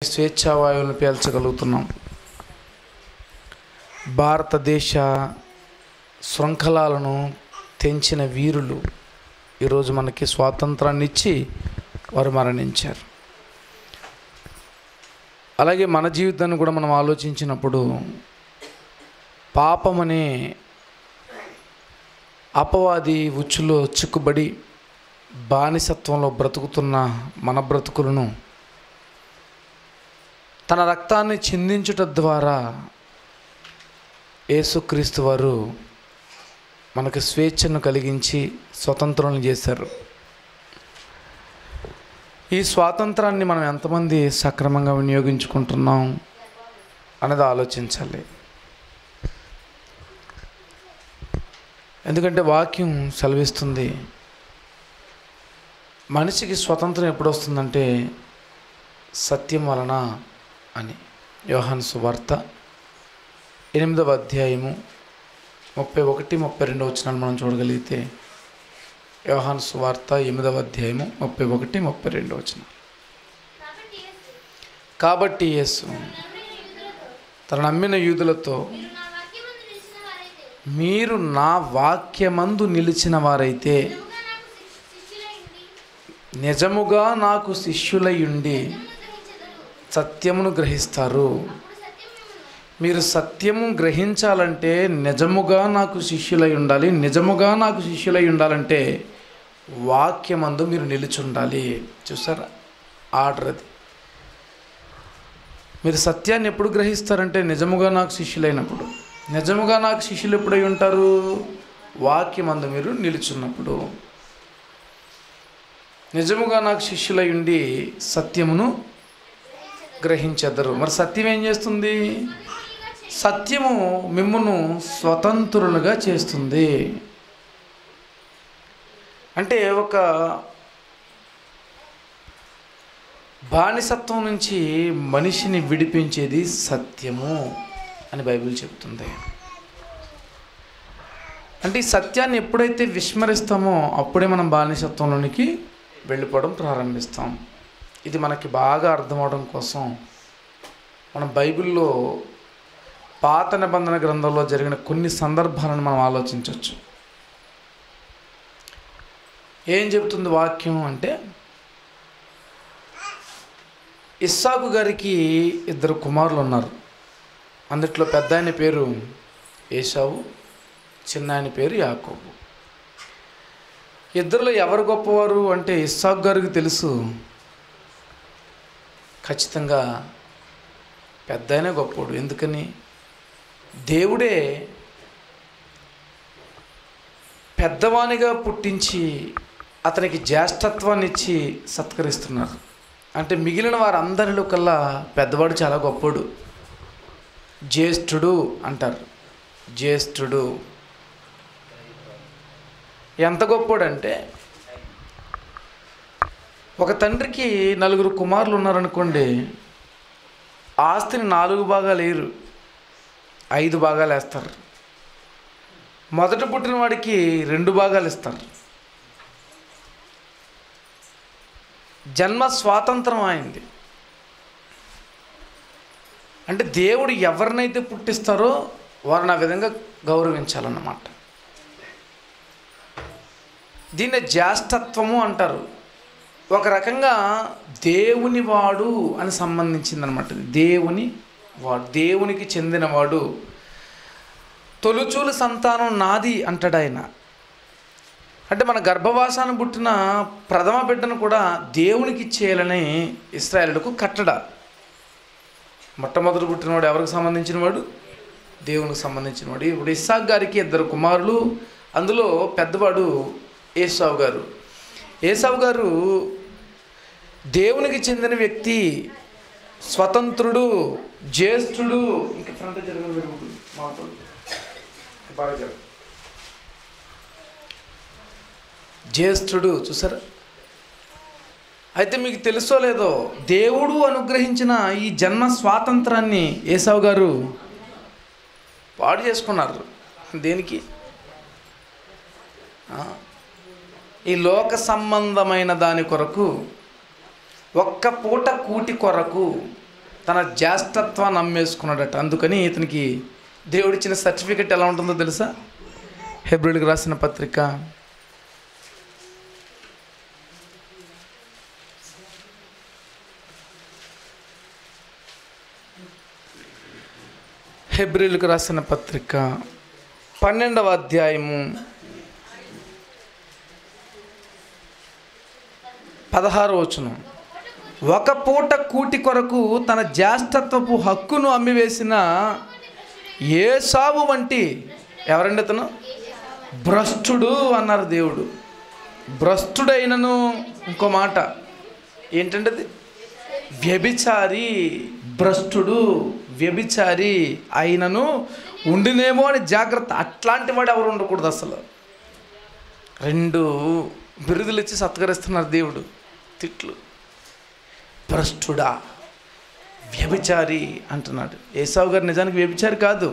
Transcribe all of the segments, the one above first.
స్వేచ్ఛావాయువులను పీల్చగలుగుతున్నాం భారతదేశ శృంఖలాలను తెంచిన వీరులు ఈరోజు మనకి స్వాతంత్రాన్ని ఇచ్చి వారు మరణించారు అలాగే మన జీవితాన్ని కూడా మనం ఆలోచించినప్పుడు పాపమనే అపవాది ఉచ్చులో చిక్కుబడి బానిసత్వంలో బ్రతుకుతున్న మన బ్రతుకులను తన రక్తాన్ని చిందించుట ద్వారా యేసుక్రీస్తు వారు మనకు స్వేచ్ఛను కలిగించి స్వతంత్రం చేశారు ఈ స్వాతంత్రాన్ని మనం ఎంతమంది సక్రమంగా వినియోగించుకుంటున్నాం అనేది ఆలోచించాలి ఎందుకంటే వాక్యం సెలవిస్తుంది మనిషికి స్వతంత్రం ఎప్పుడు వస్తుందంటే సత్యం వలన అని యోహాన్ సువార్త ఎనిమిదవ అధ్యాయము ముప్పై ఒకటి ముప్పై రెండు వచ్చినాలు మనం చూడగలిగితే యోహాన్ సువార్త ఎనిమిదవ అధ్యాయము ముప్పై ఒకటి ముప్పై రెండు వచ్చిన కాబట్టి యేసు తన నమ్మిన యూదులతో మీరు నా వాక్యమందు నిలిచిన వారైతే నిజముగా నాకు శిష్యులయుండి సత్యమును గ్రహిస్తారు మీరు సత్యము గ్రహించాలంటే నిజముగా నాకు శిష్యులై ఉండాలి నిజముగా నాకు శిష్యులై ఉండాలంటే వాక్యమందు మీరు నిలిచి ఉండాలి చూసారా ఆర్డర్ అది మీరు సత్యాన్ని ఎప్పుడు గ్రహిస్తారంటే నిజముగా నాకు శిష్యులైనప్పుడు నిజముగా నాకు శిష్యులు ఎప్పుడై ఉంటారు వాక్యమందు మీరు నిలుచున్నప్పుడు నిజముగా నాకు శిష్యులై ఉండి సత్యమును గ్రహించెదరు మరి సత్యం ఏం చేస్తుంది సత్యము మిమ్మును స్వతంత్రులుగా చేస్తుంది అంటే ఒక బానిసత్వం నుంచి మనిషిని విడిపించేది సత్యము అని బైబిల్ చెబుతుంది అంటే ఈ సత్యాన్ని ఎప్పుడైతే విస్మరిస్తామో అప్పుడే మనం బానిసత్వంలోనికి వెళ్ళిపోవడం ప్రారంభిస్తాం ఇది మనకి బాగా అర్థమవడం కోసం మనం బైబిల్లో పాత నిబంధన గ్రంథంలో జరిగిన కొన్ని సందర్భాలను మనం ఆలోచించవచ్చు ఏం చెబుతుంది వాక్యం అంటే ఇస్సాకు గారికి ఇద్దరు కుమారులు ఉన్నారు అందుట్లో పెద్ద ఆయన పేరు ఏసావు చిన్న ఆయన పేరు యాకోబు ఇద్దరిలో ఎవరు గొప్పవారు అంటే ఇస్సాకు గారికి తెలుసు ఖచ్చితంగా పెద్ద ఆయనే గొప్పవాడు ఎందుకని దేవుడే పెద్దవానిగా పుట్టించి అతనికి జ్యేష్ఠత్వాన్ని ఇచ్చి సత్కరిస్తున్నారు అంటే మిగిలిన వారందరిలో కల్లా పెద్దవాడు చాలా గొప్పడు జ్యేష్ఠుడు అంటారు జ్యేష్ఠుడు ఎంత గొప్పోడంటే ఒక తండ్రికి నలుగురు కుమారులు ఉన్నారనుకోండి ఆస్తిని నాలుగు భాగాలు వేయరు ఐదు భాగాలు వేస్తారు మొదట పుట్టిన వాడికి రెండు భాగాలు ఇస్తారు జన్మ స్వాతంత్రం అయింది అంటే దేవుడు ఎవరినైతే పుట్టిస్తారో వారిని ఆ విధంగా గౌరవించాలన్నమాట దీన్ని జ్యేష్ఠత్వము అంటారు ఒక రకంగా దేవుని వాడు అని సంబంధించిందనమాట దేవుని వాడు దేవునికి చెందినవాడు తొలుచూలు సంతానం నాది అంటాడు ఆయన అంటే మన గర్భవాసాన్ని పుట్టిన ప్రథమ బిడ్డను కూడా దేవునికి ఇచ్చేయాలని ఇస్రాయేలుకు కట్టడ మొట్టమొదటి పుట్టినవాడు ఎవరికి సంబంధించిన వాడు దేవునికి సంబంధించిన వాడు ఇప్పుడు ఇస్సాక్ గారికి ఇద్దరు కుమారులు అందులో పెద్దవాడు ఏసావు గారు ఏసావు గారు దేవునికి చెందిన వ్యక్తి స్వతంత్రుడు జ్యేష్ఠుడు ఇంకా ఫ్రంట్ జరగదు మాట్లాడు బాగా జరగదు జ్యేష్ఠుడు చూసారా అయితే మీకు తెలుసో లేదో దేవుడు అనుగ్రహించిన ఈ జన్మ స్వాతంత్రాన్ని ఏసావు గారు పాడు చేసుకున్నారు దేనికి ఆ, ఈ లోక సంబంధమైన దాని కొరకు ఒక్క పూట కూటి కొరకు తన జ్యేష్ఠత్వాన్ని అమ్మేసుకున్నాడట అందుకని ఇతనికి దేవుడిచ్చిన సర్టిఫికెట్ ఎలా ఉంటుందో తెలుసా హెబ్రిల్కి రాసిన పత్రిక హెబ్రిల్కి రాసిన పత్రిక పన్నెండవ అధ్యాయము పదహారు వచనం ఒక పూట కూటి కొరకు తన జ్యేష్ఠత్వపు హక్కును అమ్మివేసిన ఏసావు వంటి ఎవరండి అతను భ్రష్టుడు అన్నారు దేవుడు భ్రష్టుడైనను ఇంకో మాట ఏంటంటే అది వ్యభిచారి భ్రష్టుడు వ్యభిచారి అయినను ఉండినేమో అని జాగ్రత్త అట్లాంటి వాడు ఎవరు ఉండకూడదు అసలు రెండు బిరుదులు ఇచ్చి సత్కరిస్తున్నారు దేవుడు తిట్లు భ్రష్టుడా వ్యభిచారి అంటున్నాడు ఏసావు గారు నిజానికి వ్యభిచారి కాదు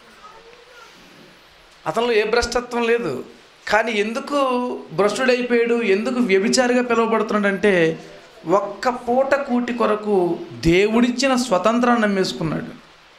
అతనిలో ఏ భ్రష్టత్వం లేదు కానీ ఎందుకు భ్రష్టుడైపోయాడు ఎందుకు వ్యభిచారిగా పిలువబడుతున్నాడంటే ఒక్క పూట కూటి కొరకు దేవుడిచ్చిన స్వతంత్రాన్ని నమ్మేసుకున్నాడు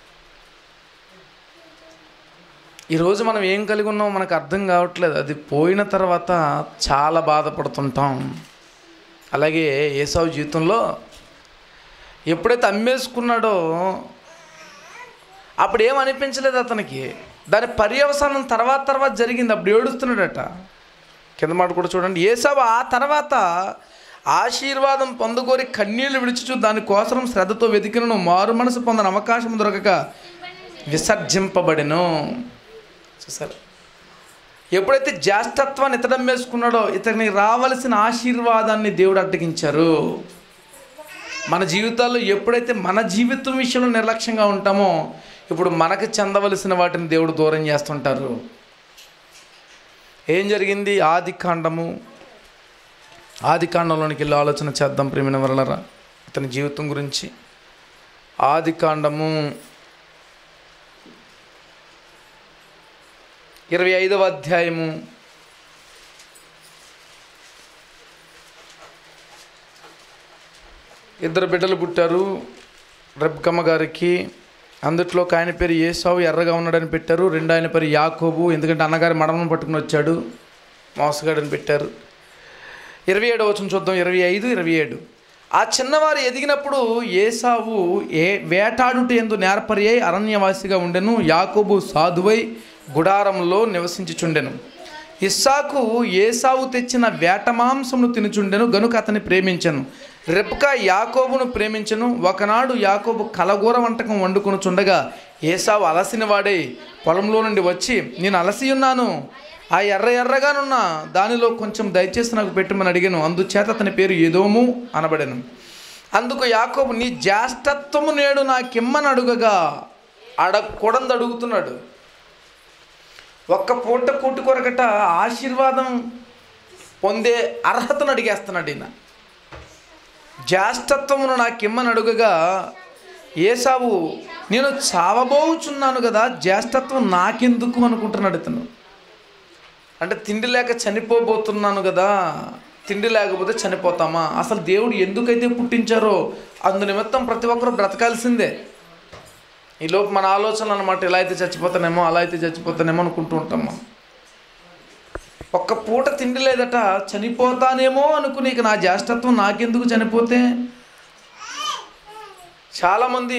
ఈరోజు మనం ఏం కలిగి ఉన్నామో మనకు అర్థం కావట్లేదు అది పోయిన తర్వాత చాలా బాధపడుతుంటాం అలాగే ఏసావు జీవితంలో ఎప్పుడైతే అమ్మేసుకున్నాడో అప్పుడు ఏం అనిపించలేదు అతనికి దాని పర్యవసానం తర్వాత తర్వాత జరిగింది అప్పుడు ఏడుస్తున్నాడట కింద మాట కూడా చూడండి ఏసావు ఆ తర్వాత ఆశీర్వాదం పొందుకోరి కన్నీళ్లు విడిచుచు దానికోసం శ్రద్ధతో వెతికినను మారు మనసు పొందని అవకాశం దొరకక విసర్జింపబడెను చూసారు ఎప్పుడైతే జ్యేష్ఠత్వాన్ని ఇతడం వేసుకున్నాడో ఇతనికి రావలసిన ఆశీర్వాదాన్ని దేవుడు అడ్డగించారు మన జీవితాల్లో ఎప్పుడైతే మన జీవితం విషయంలో నిర్లక్ష్యంగా ఉంటామో ఇప్పుడు మనకు చెందవలసిన వాటిని దేవుడు దూరం చేస్తుంటారు ఏం జరిగింది ఆది కాండము ఆది కాండంలోనికి వెళ్ళి ఆలోచన చేద్దాం ప్రేమిన వరలరా ఇతని జీవితం గురించి ఆది కాండము ఇరవై ఐదవ అధ్యాయము ఇద్దరు బిడ్డలు పుట్టారు రబ్కమ్మ గారికి అందుట్లో ఒక ఆయన పేరు ఏసావు ఎర్రగా ఉన్నాడని పెట్టారు రెండు ఆయన పేరు యాకోబు ఎందుకంటే అన్నగారి మడమను పట్టుకుని వచ్చాడు మోసగాడని పెట్టారు ఇరవై ఏడు వచ్చిన చూద్దాం ఇరవై ఐదు ఇరవై ఏడు ఆ చిన్నవారు ఎదిగినప్పుడు ఏసావు ఏ వేటాడుట ఎందు నేర్పరి అయి అరణ్యవాసిగా ఉండెను యాకోబు సాధువై గుడారంలో నివసించుచుండెను ఇస్సాకు ఏసావు తెచ్చిన వేట మాంసమును తినుచుండెను గనుక అతన్ని ప్రేమించను రెప్కా యాకోబును ప్రేమించను ఒకనాడు యాకోబు కలగూర వంటకం వండుకొని చుండగా ఏసావు అలసిన వాడై పొలంలో నుండి వచ్చి నేను అలసి ఉన్నాను ఆ ఎర్ర ఎర్రగానున్న దానిలో కొంచెం దయచేసి నాకు పెట్టమని అడిగాను అందుచేత అతని పేరు ఏదోము అనబడెను అందుకు యాకోబు నీ జ్యేష్ఠత్వము నేడు నాకిమ్మని అడుగగా అడగకూడదు అడుగుతున్నాడు ఒక్క పూట కూటి కొరకట ఆశీర్వాదం పొందే అర్హతను అడిగేస్తున్నాడు ఈయన జ్యేష్ఠత్వమును నాకిమ్మని అడుగగా ఏసావు నేను చావబోచున్నాను కదా జ్యేష్ఠత్వం నాకెందుకు అనుకుంటున్నాడు ఇతను అంటే తిండి లేక చనిపోబోతున్నాను కదా తిండి లేకపోతే చనిపోతామా అసలు దేవుడు ఎందుకైతే పుట్టించారో అందు నిమిత్తం ప్రతి ఒక్కరూ బ్రతకాల్సిందే ఈలోపు మన ఆలోచనలు అనమాట ఇలా అయితే చచ్చిపోతానేమో అలా అయితే చచ్చిపోతానేమో అనుకుంటూ ఉంటాం మనం ఒక్క పూట తిండి లేదట చనిపోతానేమో అనుకుని ఇక నా జ్యేష్ఠత్వం నాకెందుకు చనిపోతే చాలామంది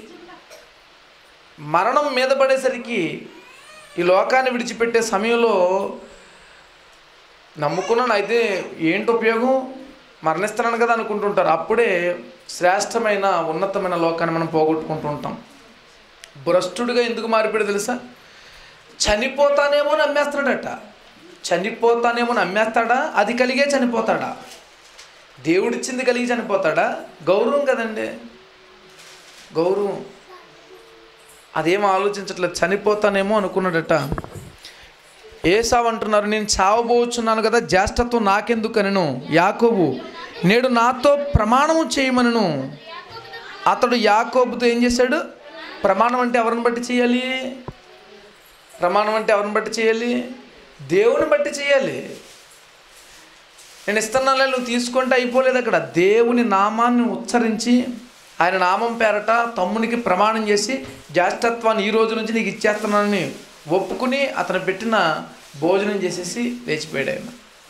మరణం మీద పడేసరికి ఈ లోకాన్ని విడిచిపెట్టే సమయంలో నమ్ముకున్నాను అయితే ఏంటి ఉపయోగం మరణిస్తున్నాను కదా అనుకుంటుంటారు అప్పుడే శ్రేష్టమైన ఉన్నతమైన లోకాన్ని మనం పోగొట్టుకుంటూ ఉంటాం భ్రష్టుడిగా ఎందుకు మారిపోయాడు తెలుసా చనిపోతానేమో అని అమ్మేస్తాడట చనిపోతానేమో అని అమ్మేస్తాడా అది కలిగే చనిపోతాడా దేవుడిచ్చింది కలిగి చనిపోతాడా గౌరవం కదండి గౌరవం అదేం ఆలోచించట్లేదు చనిపోతానేమో అనుకున్నాడట ఏసావు అంటున్నారు నేను చావబోచున్నాను కదా జ్యేష్ఠత్వం నాకెందుకనను యాకోబు నేడు నాతో ప్రమాణము చేయమనను అతడు యాకోబుతో ఏం చేశాడు ప్రమాణం అంటే ఎవరిని బట్టి చేయాలి ప్రమాణం అంటే ఎవరిని బట్టి చేయాలి దేవుని బట్టి చేయాలి నేను ఇస్తున్నానులే నువ్వు తీసుకుంటే అయిపోలేదు అక్కడ దేవుని నామాన్ని ఉచ్చరించి ఆయన నామం పేరట తమ్మునికి ప్రమాణం చేసి జ్యేష్ఠత్వాన్ని ఈ రోజు నుంచి నీకు ఇచ్చేస్తున్నానని ఒప్పుకుని అతను పెట్టిన భోజనం చేసేసి లేచిపోయాడు ఆయన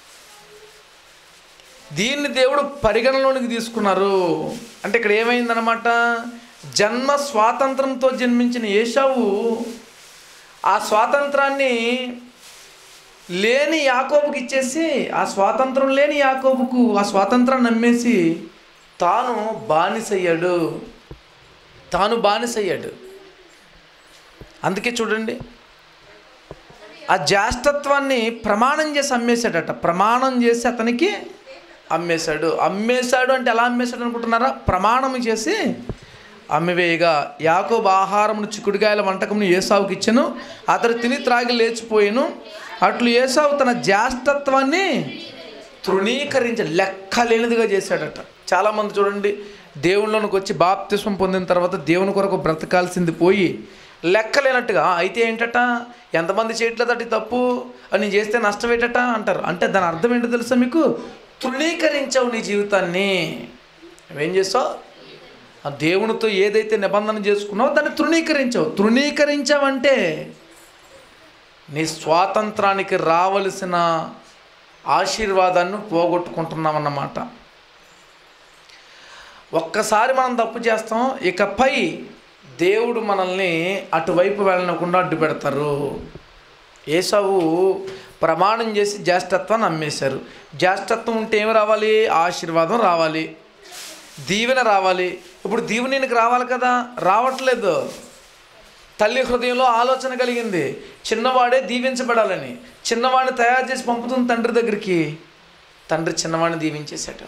దీన్ని దేవుడు పరిగణలోనికి తీసుకున్నారు అంటే ఇక్కడ ఏమైందనమాట జన్మ స్వాతంత్రంతో జన్మించిన ఏషావు ఆ స్వాతంత్రాన్ని లేని యాకోబుకి ఇచ్చేసి ఆ స్వాతంత్రం లేని యాకోబుకు ఆ స్వాతంత్రాన్ని నమ్మేసి తాను బానిసయ్యాడు తాను బానిసయ్యాడు అందుకే చూడండి ఆ జ్యేష్ఠత్వాన్ని ప్రమాణం చేసి అమ్మేశాడట ప్రమాణం చేసి అతనికి అమ్మేశాడు అమ్మేశాడు అంటే ఎలా అమ్మేశాడు అనుకుంటున్నారా ప్రమాణం చేసి అమ్మివేయగా యాకోబు ఆహారమును చిక్కుడుగాయల వంటకమును ఏసావుకి ఇచ్చెను అతడు తిని త్రాగి లేచిపోయాను అట్లు ఏసావు తన జ్యేష్ఠత్వాన్ని తృణీకరించి లెక్కలేనిదిగా చేశాడట చాలామంది చూడండి దేవుళ్ళలోనికి వచ్చి బాప్తిస్వం పొందిన తర్వాత దేవుని కొరకు బ్రతకాల్సింది పోయి లెక్కలేనట్టుగా అయితే ఏంటట ఎంతమంది చేయట్లేదట ఈ తప్పు అని నేను చేస్తే నష్టం ఏంటట అంటారు అంటే దాని అర్థం ఏంటో తెలుసా మీకు తృణీకరించావు నీ జీవితాన్ని నువ్వేం చేస్తావు ఆ దేవునితో ఏదైతే నిబంధన చేసుకున్నావో దాన్ని తృణీకరించావు తృణీకరించావంటే నీ స్వాతంత్రానికి రావలసిన ఆశీర్వాదాన్ని పోగొట్టుకుంటున్నామన్నమాట ఒక్కసారి మనం తప్పు చేస్తాం ఇకపై దేవుడు మనల్ని అటువైపు వెళ్ళనకుండా అడ్డు పెడతారు ఏసావు ప్రమాణం చేసి జ్యేష్ఠత్వాన్ని అమ్మేశారు జ్యేష్ఠత్వం ఉంటే ఏమి రావాలి ఆశీర్వాదం రావాలి దీవెన రావాలి ఇప్పుడు దీవెన నీకు రావాలి కదా రావట్లేదు తల్లి హృదయంలో ఆలోచన కలిగింది చిన్నవాడే దీవించబడాలని చిన్నవాడిని తయారు చేసి పంపుతుంది తండ్రి దగ్గరికి తండ్రి చిన్నవాడిని దీవించేశాడు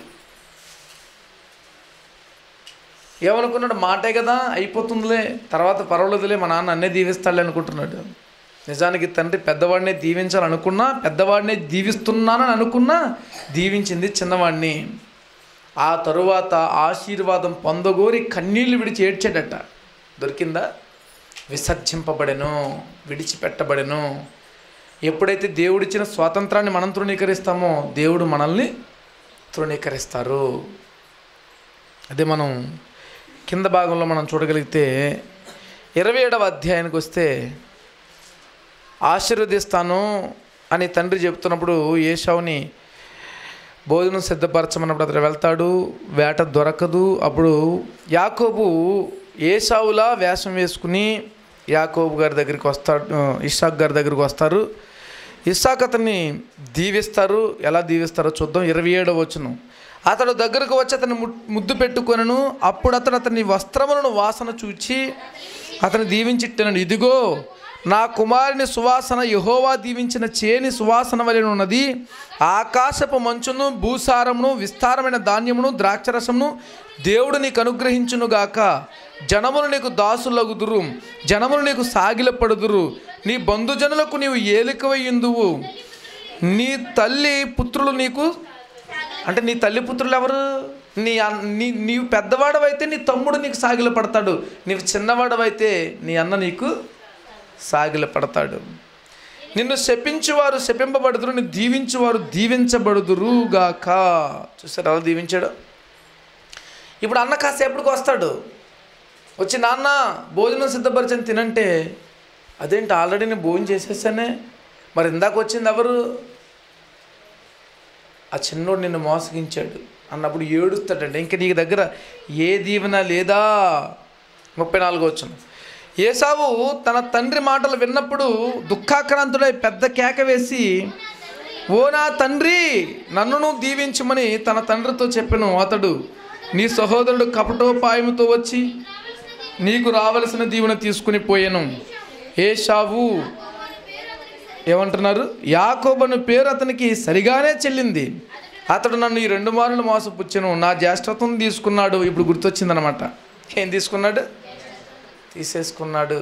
ఏమనుకున్నాడు మాటే కదా అయిపోతుందిలే తర్వాత పర్వాలేదులే మా నాన్న అన్నే దీవిస్తాడులే అనుకుంటున్నాడు నిజానికి తండ్రి పెద్దవాడినే దీవించాలనుకున్నా పెద్దవాడినే దీవిస్తున్నానని అనుకున్నా దీవించింది చిన్నవాడిని ఆ తరువాత ఆశీర్వాదం పొందగోరి కన్నీళ్లు విడిచి ఏడ్చాడట దొరికిందా విసర్జింపబడెను విడిచిపెట్టబడెను ఎప్పుడైతే దేవుడిచ్చిన స్వాతంత్రాన్ని మనం తృణీకరిస్తామో దేవుడు మనల్ని తృణీకరిస్తారు అదే మనం కింద భాగంలో మనం చూడగలిగితే ఇరవై ఏడవ అధ్యాయానికి వస్తే ఆశీర్వదిస్తాను అని తండ్రి చెప్తున్నప్పుడు ఏషావుని భోజనం సిద్ధపరచమన్నప్పుడు అతను వెళ్తాడు వేట దొరకదు అప్పుడు యాకోబు ఏసావులా వేషం వేసుకుని యాకోబు గారి దగ్గరికి వస్తాడు ఇషాక్ గారి దగ్గరికి వస్తారు ఇస్సాక్ అతన్ని దీవిస్తారు ఎలా దీవిస్తారో చూద్దాం ఇరవై ఏడవ వచ్చును అతడు దగ్గరకు వచ్చి అతన్ని ము- ముద్దు పెట్టుకొనను అప్పుడు అతను అతని వస్త్రములను వాసన చూచి అతను దీవించిట్టను ఇదిగో నా కుమారుని సువాసన యహోవా దీవించిన చేని సువాసన వలె ఉన్నది ఆకాశపు మంచును భూసారమును విస్తారమైన ధాన్యమును ద్రాక్షరసమును దేవుడు నీకు అనుగ్రహించునుగాక జనములు నీకు దాసులగుదురు జనములు నీకు సాగిలపడుదురు నీ బంధుజనులకు నీవు ఏలికవయ్యుందువు నీ తల్లి పుత్రులు నీకు అంటే నీ తల్లి పుత్రులు ఎవరు నీ అన్- నీ నీవు పెద్దవాడవైతే నీ తమ్ముడు నీకు సాగిల పడతాడు నీవు చిన్నవాడవైతే నీ అన్న నీకు సాగిల పడతాడు నిన్ను శపించువారు శపింపబడుదురు నిన్ను దీవించువారు దీవించబడుదురుగాక చూసారు అలా దీవించాడు ఇప్పుడు అన్న కాసేపటికి వస్తాడు వచ్చి నాన్న భోజనం సిద్ధపరిచని తినంటే అదేంటి ఆల్రెడీ నేను భోజనం చేసేసానే మరి ఇందాక వచ్చింది ఎవరు ఆ చిన్నోడు నిన్ను మోసగించాడు అన్నప్పుడు ఏడుస్తాడండి ఇంక నీ దగ్గర ఏ దీవెన లేదా ముప్పై నాలుగో వచ్చును ఏసావు తన తండ్రి మాటలు విన్నప్పుడు దుఃఖాక్రాంతుడై పెద్ద కేక వేసి ఓ నా తండ్రి నన్నును దీవించమని తన తండ్రితో చెప్పెను అతడు నీ సహోదరుడు కపటోపాయముతో వచ్చి నీకు రావలసిన దీవెన తీసుకుని పోయాను ఏషావు ఏమంటున్నారు యాకోబను పేరు అతనికి సరిగానే చెల్లింది అతడు నన్ను ఈ రెండు మార్లు మోసపుచ్చాను నా జ్యేష్ఠత్వం తీసుకున్నాడు ఇప్పుడు గుర్తొచ్చిందనమాట ఏం తీసుకున్నాడు తీసేసుకున్నాడు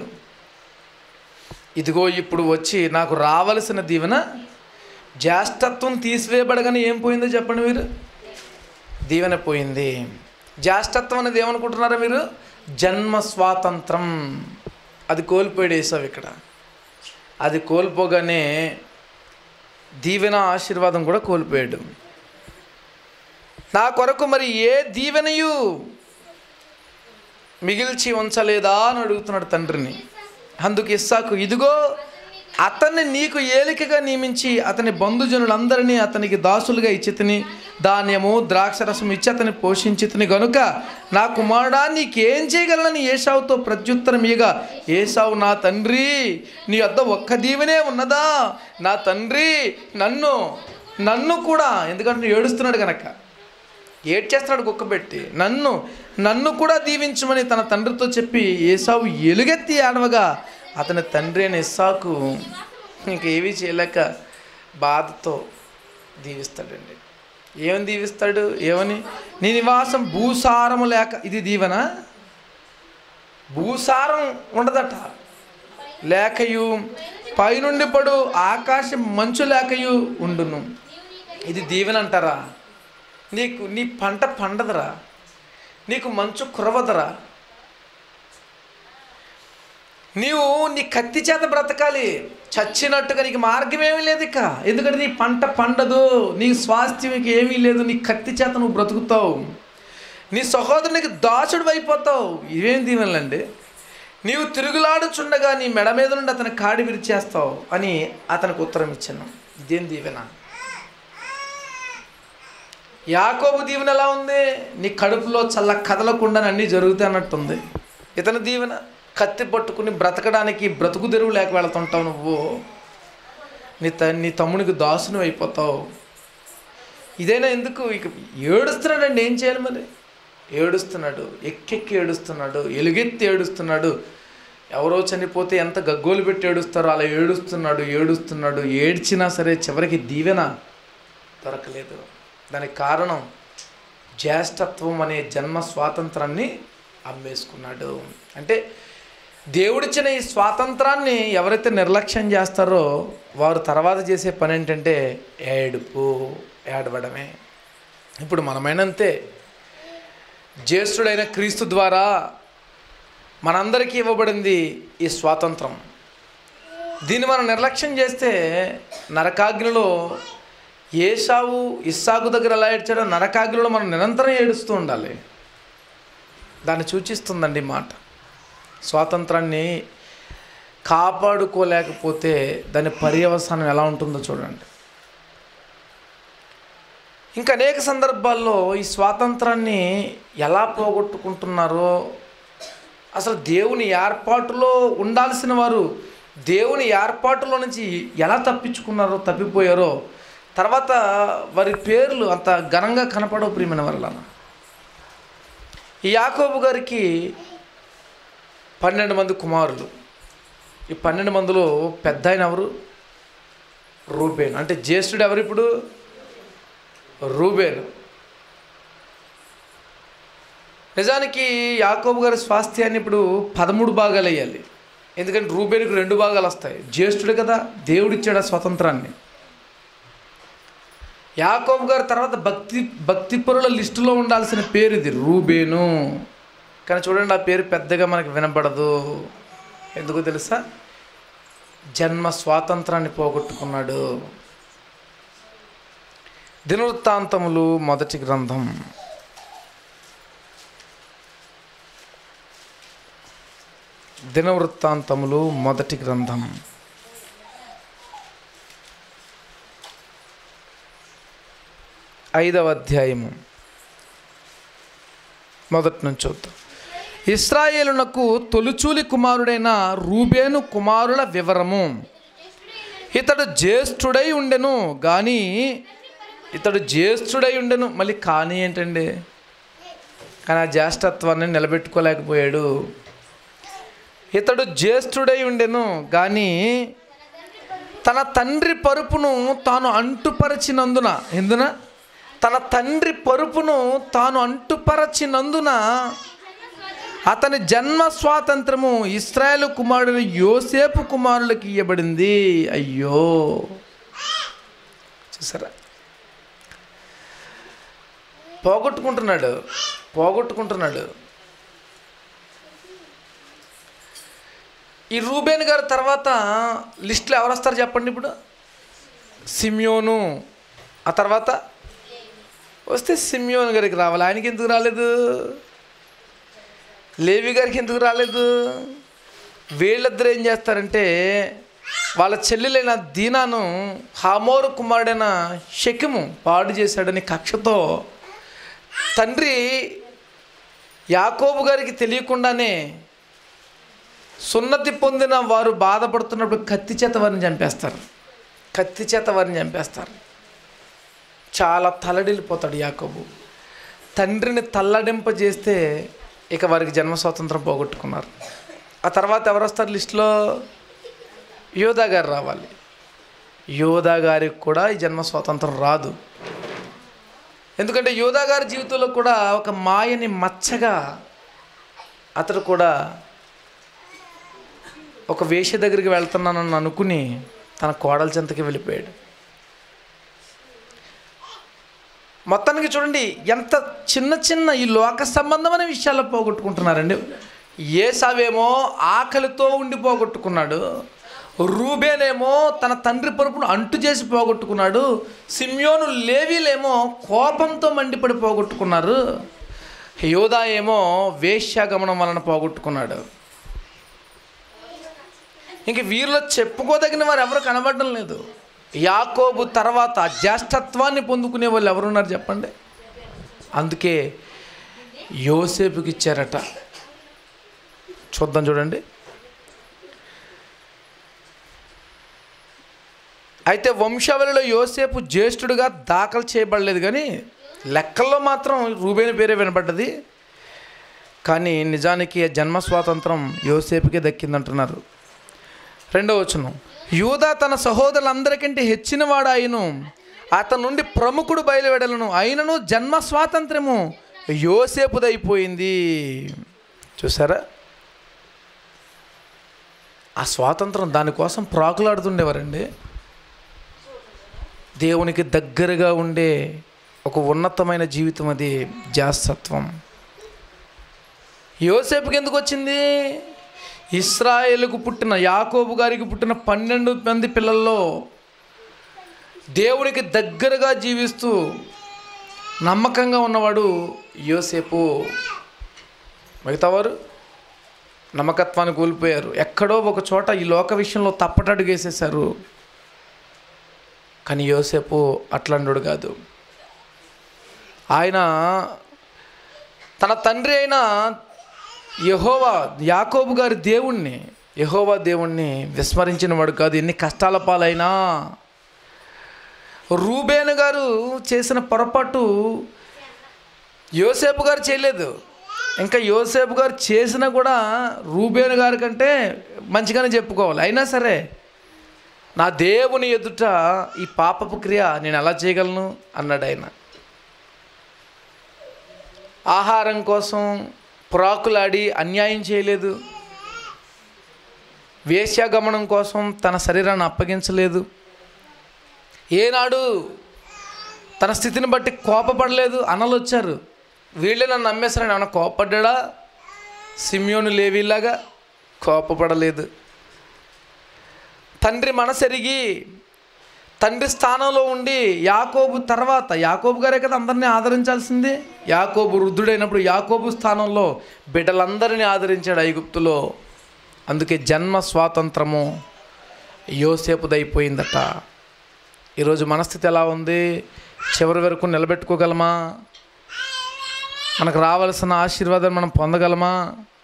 ఇదిగో ఇప్పుడు వచ్చి నాకు రావలసిన దీవెన జ్యేష్ఠత్వం తీసివేయబడగానే ఏం పోయిందో చెప్పండి మీరు దీవెన పోయింది జ్యేష్ఠత్వం అనేది ఏమనుకుంటున్నారా మీరు జన్మ స్వాతంత్రం అది కోల్పోయాడు వేసావు ఇక్కడ అది కోల్పోగానే దీవెన ఆశీర్వాదం కూడా కోల్పోయాడు నా కొరకు మరి ఏ దీవెనయు మిగిల్చి ఉంచలేదా అని అడుగుతున్నాడు తండ్రిని అందుకు ఇస్సాకు ఇదిగో అతన్ని నీకు ఏలికగా నియమించి అతని బంధుజనులందరినీ అతనికి దాసులుగా ఇచ్చితిని ధాన్యము ద్రాక్షరసం ఇచ్చి అతని పోషించితిని గనుక నా కుమారుడా నీకేం చేయగలనని ఏసావుతో ప్రత్యుత్తరం ఇయగా ఏసావు నా తండ్రి నీ వద్ద ఒక్క దీవెనే ఉన్నదా నా తండ్రి నన్ను నన్ను కూడా ఎందుకంటే నువ్వు ఏడుస్తున్నాడు కనుక ఏడ్చేస్తున్నాడు కుక్క పెట్టి నన్ను నన్ను కూడా దీవించమని తన తండ్రితో చెప్పి ఏసావు ఎలుగెత్తి ఆడవగా అతని తండ్రి అయిన ఇస్సాకు ఇంకేమీ చేయలేక బాధతో దీవిస్తాడండి ఏమని దీవిస్తాడు ఏమని నీ నివాసం భూసారము లేక ఇది దీవెన భూసారం ఉండదట లేకయు పైనుండి పడు ఆకాశం మంచు లేకయు ఉండును ఇది దీవెన అంటారా నీకు నీ పంట పండదురా నీకు మంచు కురవదరా నీవు నీ కత్తి చేత బ్రతకాలి చచ్చినట్టుగా నీకు మార్గం ఏమీ లేదు ఇక ఎందుకంటే నీ పంట పండదు నీ స్వాస్థ్యం ఇక ఏమీ లేదు నీ కత్తి చేత నువ్వు బ్రతుకుతావు నీ సహోదరునికి దాసుడు అయిపోతావు ఇవేం దీవెనలండి నీవు తిరుగులాడుచుండగా నీ మెడ మీద నుండి అతని కాడి విరిచేస్తావు అని అతనికి ఉత్తరం ఇచ్చాను ఇదేం దీవెన యాకోబు దీవెన ఎలా ఉంది నీ కడుపులో చల్ల కదలకుండా అన్నీ జరుగుతాయి అన్నట్టుంది ఇతని దీవెన కత్తి పట్టుకుని బ్రతకడానికి బ్రతుకు తెరువు లేక వెళ్తుంటావు నువ్వు నీ త నీ తమ్మునికి దాసును అయిపోతావు ఇదైనా ఎందుకు ఇక ఏడుస్తున్నాడండి ఏం చేయాలి మరి ఏడుస్తున్నాడు ఎక్కెక్కి ఏడుస్తున్నాడు ఎలుగెత్తి ఏడుస్తున్నాడు ఎవరో చనిపోతే ఎంత గగ్గోలు పెట్టి ఏడుస్తారో అలా ఏడుస్తున్నాడు ఏడుస్తున్నాడు ఏడ్చినా సరే చివరికి దీవెన దొరకలేదు దానికి కారణం జ్యేష్ఠత్వం అనే జన్మ స్వాతంత్రాన్ని అమ్మేసుకున్నాడు అంటే దేవుడిచ్చిన ఈ స్వాతంత్రాన్ని ఎవరైతే నిర్లక్ష్యం చేస్తారో వారు తర్వాత చేసే పని ఏంటంటే ఏడుపు ఏడవడమే ఇప్పుడు మనమైనంతే జ్యేష్ఠుడైన క్రీస్తు ద్వారా మనందరికీ ఇవ్వబడింది ఈ స్వాతంత్రం దీన్ని మనం నిర్లక్ష్యం చేస్తే నరకాగ్నిలో ఏషావు ఇస్సాకు దగ్గర ఎలా ఏడ్చాడో నరకాగ్నిలో మనం నిరంతరం ఏడుస్తూ ఉండాలి దాన్ని సూచిస్తుందండి ఈ మాట స్వాతంత్రాన్ని కాపాడుకోలేకపోతే దాని పర్యవసానం ఎలా ఉంటుందో చూడండి ఇంకా అనేక సందర్భాల్లో ఈ స్వాతంత్రాన్ని ఎలా పోగొట్టుకుంటున్నారో అసలు దేవుని ఏర్పాటులో ఉండాల్సిన వారు దేవుని ఏర్పాటులో నుంచి ఎలా తప్పించుకున్నారో తప్పిపోయారో తర్వాత వారి పేర్లు అంత ఘనంగా కనపడవు ప్రియమైన వల్ల ఈ యాకోబు గారికి పన్నెండు మంది కుమారులు ఈ పన్నెండు మందిలో పెద్ద ఆయన ఎవరు రూబేన్ అంటే జ్యేష్ఠుడు ఎవరు ఇప్పుడు రూబేను నిజానికి యాకోబు గారి స్వాస్థ్యాన్ని ఇప్పుడు పదమూడు భాగాలు వేయాలి ఎందుకంటే రూబేనుకు రెండు భాగాలు వస్తాయి జ్యేష్ఠుడు కదా దేవుడిచ్చాడు ఆ స్వతంత్రాన్ని యాకోబు గారి తర్వాత భక్తి భక్తి పరుల లిస్టులో ఉండాల్సిన పేరు ఇది రూబేను కానీ చూడండి ఆ పేరు పెద్దగా మనకు వినపడదు ఎందుకు తెలుసా జన్మ స్వాతంత్రాన్ని పోగొట్టుకున్నాడు దినవృత్తాంతములు మొదటి గ్రంథం దినవృత్తాంతములు మొదటి గ్రంథం ఐదవ అధ్యాయము మొదటి నుంచి చూద్దాం ఇస్రాయేలునకు తొలుచూలి కుమారుడైన రూబేను కుమారుల వివరము ఇతడు జ్యేష్ఠుడై ఉండెను కానీ ఇతడు జ్యేష్ఠుడై ఉండెను మళ్ళీ కానీ ఏంటండి కానీ ఆ జ్యేష్ఠత్వాన్ని నిలబెట్టుకోలేకపోయాడు ఇతడు జ్యేష్ఠుడై ఉండెను కానీ తన తండ్రి పరుపును తాను అంటుపరచినందున ఎందున తన తండ్రి పరుపును తాను అంటుపరచినందున అతని జన్మ స్వాతంత్రము ఇస్రాయేల్ కుమారుడు యోసేపు కుమారులకు ఇవ్వబడింది అయ్యో చూసారా పోగొట్టుకుంటున్నాడు పోగొట్టుకుంటున్నాడు ఈ రూబేన్ గారు తర్వాత లిస్టులో ఎవరు వస్తారు చెప్పండి ఇప్పుడు సిమియోను ఆ తర్వాత వస్తే సిమియోన్ గారికి రావాలి ఆయనకి ఎందుకు రాలేదు లేవి గారికి ఎందుకు రాలేదు వీళ్ళిద్దరు ఏం చేస్తారంటే వాళ్ళ చెల్లెలైన దీనాను హామోరు కుమారుడైన షకిము పాడు చేశాడని కక్షతో తండ్రి యాకోబు గారికి తెలియకుండానే సున్నతి పొందిన వారు బాధపడుతున్నప్పుడు కత్తి చేత వారిని చంపేస్తారు కత్తి చేత వారిని చంపేస్తారు చాలా తల్లడిల్లిపోతాడు యాకోబు తండ్రిని తల్లడింపజేస్తే ఇక వారికి జన్మ స్వాతంత్రం పోగొట్టుకున్నారు ఆ తర్వాత ఎవరు వస్తారు లిస్టులో యోధా గారు రావాలి యోధా గారికి కూడా ఈ జన్మ స్వాతంత్రం రాదు ఎందుకంటే యోధా గారి జీవితంలో కూడా ఒక మాయని మచ్చగా అతడు కూడా ఒక వేష దగ్గరికి వెళ్తున్నానని అనుకుని తన కోడల చెంతకి వెళ్ళిపోయాడు మొత్తానికి చూడండి ఎంత చిన్న చిన్న ఈ లోక సంబంధమైన విషయాల్లో పోగొట్టుకుంటున్నారండి ఏసావేమో ఆకలితో ఉండి పోగొట్టుకున్నాడు రూబేనేమో తన తండ్రి పరుపును అంటు చేసి పోగొట్టుకున్నాడు సిమ్యోను లేవీలేమో కోపంతో మండిపడి పోగొట్టుకున్నారు యోధా ఏమో వేశ్యాగమనం వలన పోగొట్టుకున్నాడు ఇంక వీరిలో చెప్పుకోదగిన వారు ఎవరు కనబడడం లేదు యాకోబు తర్వాత జ్యేష్ఠత్వాన్ని పొందుకునే వాళ్ళు ఎవరున్నారు చెప్పండి అందుకే యోసేపుకి ఇచ్చారట చూద్దాం చూడండి అయితే వంశావళిలో యోసేపు జ్యేష్ఠుడిగా దాఖలు చేయబడలేదు కానీ లెక్కల్లో మాత్రం రూబేని పేరే వినబడ్డది కానీ నిజానికి ఆ జన్మ స్వాతంత్రం యోసేపుకే దక్కిందంటున్నారు రెండవ వచనం యూదా తన సహోదరులందరికంటే హెచ్చిన వాడాయను అతని నుండి ప్రముఖుడు బయలువెడలను అయినను జన్మ స్వాతంత్రము యోసేపుదైపోయింది చూసారా ఆ స్వాతంత్రం దానికోసం ప్రాకులాడుతుండేవారండి దేవునికి దగ్గరగా ఉండే ఒక ఉన్నతమైన జీవితం అది జాస్తత్వం యోసేపుకి ఎందుకు వచ్చింది ఇస్రాయేలుకు పుట్టిన యాకోబు గారికి పుట్టిన పన్నెండు మంది పిల్లల్లో దేవునికి దగ్గరగా జీవిస్తూ నమ్మకంగా ఉన్నవాడు యోసేపు మిగతావారు నమ్మకత్వాన్ని కోల్పోయారు ఎక్కడో ఒక చోట ఈ లోక విషయంలో తప్పటడుగు వేసేశారు కానీ యోసేపు అట్లాంటి కాదు ఆయన తన తండ్రి అయిన యహోవా యాకోబు గారి దేవుణ్ణి యహోవా దేవుణ్ణి విస్మరించిన వాడు కాదు ఎన్ని కష్టాల పాలైనా రూబేను గారు చేసిన పొరపాటు యోసేపు గారు చేయలేదు ఇంకా యోసేపు గారు చేసినా కూడా రూబేను గారి కంటే మంచిగానే చెప్పుకోవాలి అయినా సరే నా దేవుని ఎదుట ఈ పాపపు క్రియ నేను ఎలా చేయగలను అన్నాడు ఆయన ఆహారం కోసం ప్రాకులాడి అన్యాయం చేయలేదు వేశ్యాగమనం కోసం తన శరీరాన్ని అప్పగించలేదు ఏనాడు తన స్థితిని బట్టి కోపపడలేదు అన్నలు వచ్చారు వీళ్ళే నన్ను నమ్మేశారని ఏమన్నా కోపపడ్డా సిమ్యోను లేవిలాగా కోపపడలేదు తండ్రి మనసెరిగి తండ్రి స్థానంలో ఉండి యాకోబు తర్వాత యాకోబు గారే కదా అందరినీ ఆదరించాల్సింది యాకోబు వృద్ధుడైనప్పుడు యాకోబు స్థానంలో బిడ్డలందరినీ ఆదరించాడు ఐగుప్తులో అందుకే జన్మ స్వాతంత్రము యోసేపుదైపోయిందట ఈరోజు మనస్థితి ఎలా ఉంది చివరి వరకు నిలబెట్టుకోగలమా మనకు రావాల్సిన ఆశీర్వాదాన్ని మనం పొందగలమా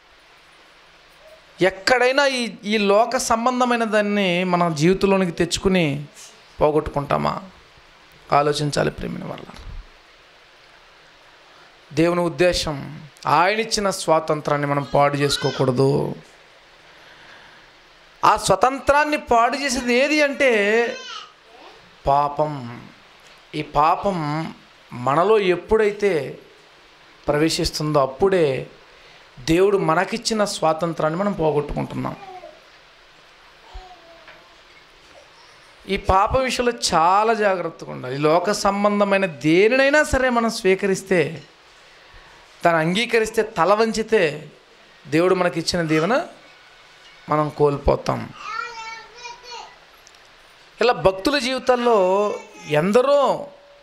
ఎక్కడైనా ఈ ఈ లోక సంబంధమైన దాన్ని మన జీవితంలోనికి తెచ్చుకుని పోగొట్టుకుంటామా ఆలోచించాలి ప్రేమిని వల్ల దేవుని ఉద్దేశం ఆయన ఇచ్చిన స్వాతంత్రాన్ని మనం పాడు చేసుకోకూడదు ఆ స్వతంత్రాన్ని పాడు చేసేది ఏది అంటే పాపం ఈ పాపం మనలో ఎప్పుడైతే ప్రవేశిస్తుందో అప్పుడే దేవుడు మనకిచ్చిన స్వాతంత్రాన్ని మనం పోగొట్టుకుంటున్నాం ఈ పాప విషయంలో చాలా జాగ్రత్తగా ఉండాలి ఈ లోక సంబంధమైన దేనినైనా సరే మనం స్వీకరిస్తే దాన్ని అంగీకరిస్తే తల వంచితే దేవుడు మనకి ఇచ్చిన దీవెన మనం కోల్పోతాం ఇలా భక్తుల జీవితాల్లో ఎందరో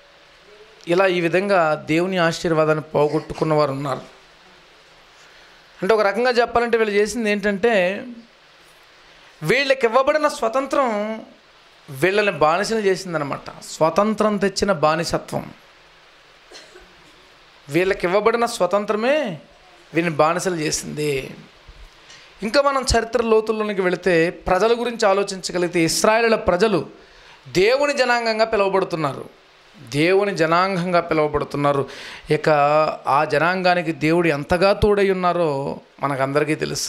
ఇలా ఈ విధంగా దేవుని ఆశీర్వాదాన్ని పోగొట్టుకున్న వారు ఉన్నారు అంటే ఒక రకంగా చెప్పాలంటే వీళ్ళు చేసింది ఏంటంటే వీళ్ళకి ఇవ్వబడిన స్వతంత్రం వీళ్ళని బానిసలు చేసిందనమాట స్వతంత్రం తెచ్చిన బానిసత్వం వీళ్ళకి ఇవ్వబడిన స్వతంత్రమే వీళ్ళని బానిసలు చేసింది ఇంకా మనం చరిత్ర లోతుల్లోనికి వెళితే ప్రజల గురించి ఆలోచించగలిగితే ఇస్రాయేళ్ల ప్రజలు దేవుని జనాంగంగా పిలువబడుతున్నారు దేవుని జనాంగంగా పిలువబడుతున్నారు ఇక ఆ జనాంగానికి దేవుడు ఎంతగా తోడై ఉన్నారో మనకందరికీ తెలుసు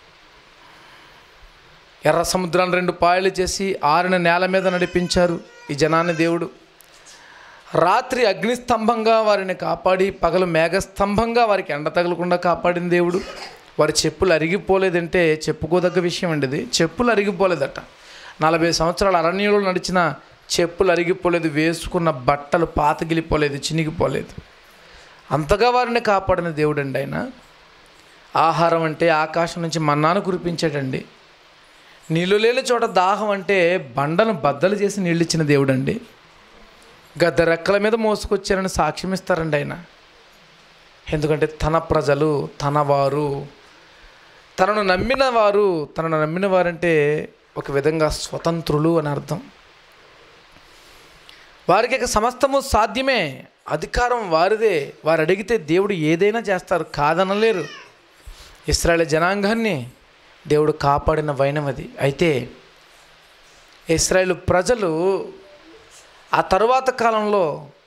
ఎర్ర సముద్రాన్ని రెండు పాయలు చేసి ఆరిన నేల మీద నడిపించారు ఈ జనాన్ని దేవుడు రాత్రి అగ్నిస్తంభంగా వారిని కాపాడి పగలు మేఘస్తంభంగా వారికి ఎండ తగలకుండా కాపాడిన దేవుడు వారి చెప్పులు అరిగిపోలేదంటే చెప్పుకోదగ్గ విషయం అండి ఇది చెప్పులు అరిగిపోలేదట నలభై సంవత్సరాల అరణ్యంలో నడిచిన చెప్పులు అరిగిపోలేదు వేసుకున్న బట్టలు పాతగిలిపోలేదు చినిగిపోలేదు అంతగా వారిని కాపాడిన దేవుడు అండి ఆయన ఆహారం అంటే ఆకాశం నుంచి మన్నాను కురిపించాడండి నీళ్ళు లేని చోట దాహం అంటే బండను బద్దలు చేసి నీళ్ళు ఇచ్చిన దేవుడు అండి గద్ద రెక్కల మీద మోసుకొచ్చారని సాక్ష్యం ఇస్తారండి ఆయన ఎందుకంటే తన ప్రజలు తన వారు తనను నమ్మిన వారు తనను నమ్మిన వారంటే ఒక విధంగా స్వతంత్రులు అని అర్థం వారికి ఇక సమస్తము సాధ్యమే అధికారం వారిదే వారు అడిగితే దేవుడు ఏదైనా చేస్తారు కాదనలేరు ఇస్రాయేల్ జనాంగాన్ని దేవుడు కాపాడిన వైనమది అయితే ఇస్రాయేల్ ప్రజలు ఆ తరువాత కాలంలో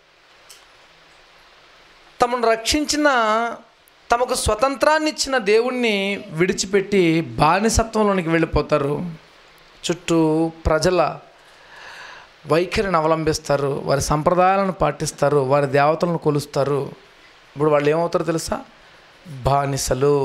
తమను రక్షించిన తమకు స్వతంత్రాన్ని ఇచ్చిన దేవుణ్ణి విడిచిపెట్టి బానిసత్వంలోనికి వెళ్ళిపోతారు చుట్టూ ప్రజల వైఖరిని అవలంబిస్తారు వారి సంప్రదాయాలను పాటిస్తారు వారి దేవతలను కొలుస్తారు ఇప్పుడు వాళ్ళు ఏమవుతారో తెలుసా బానిసలు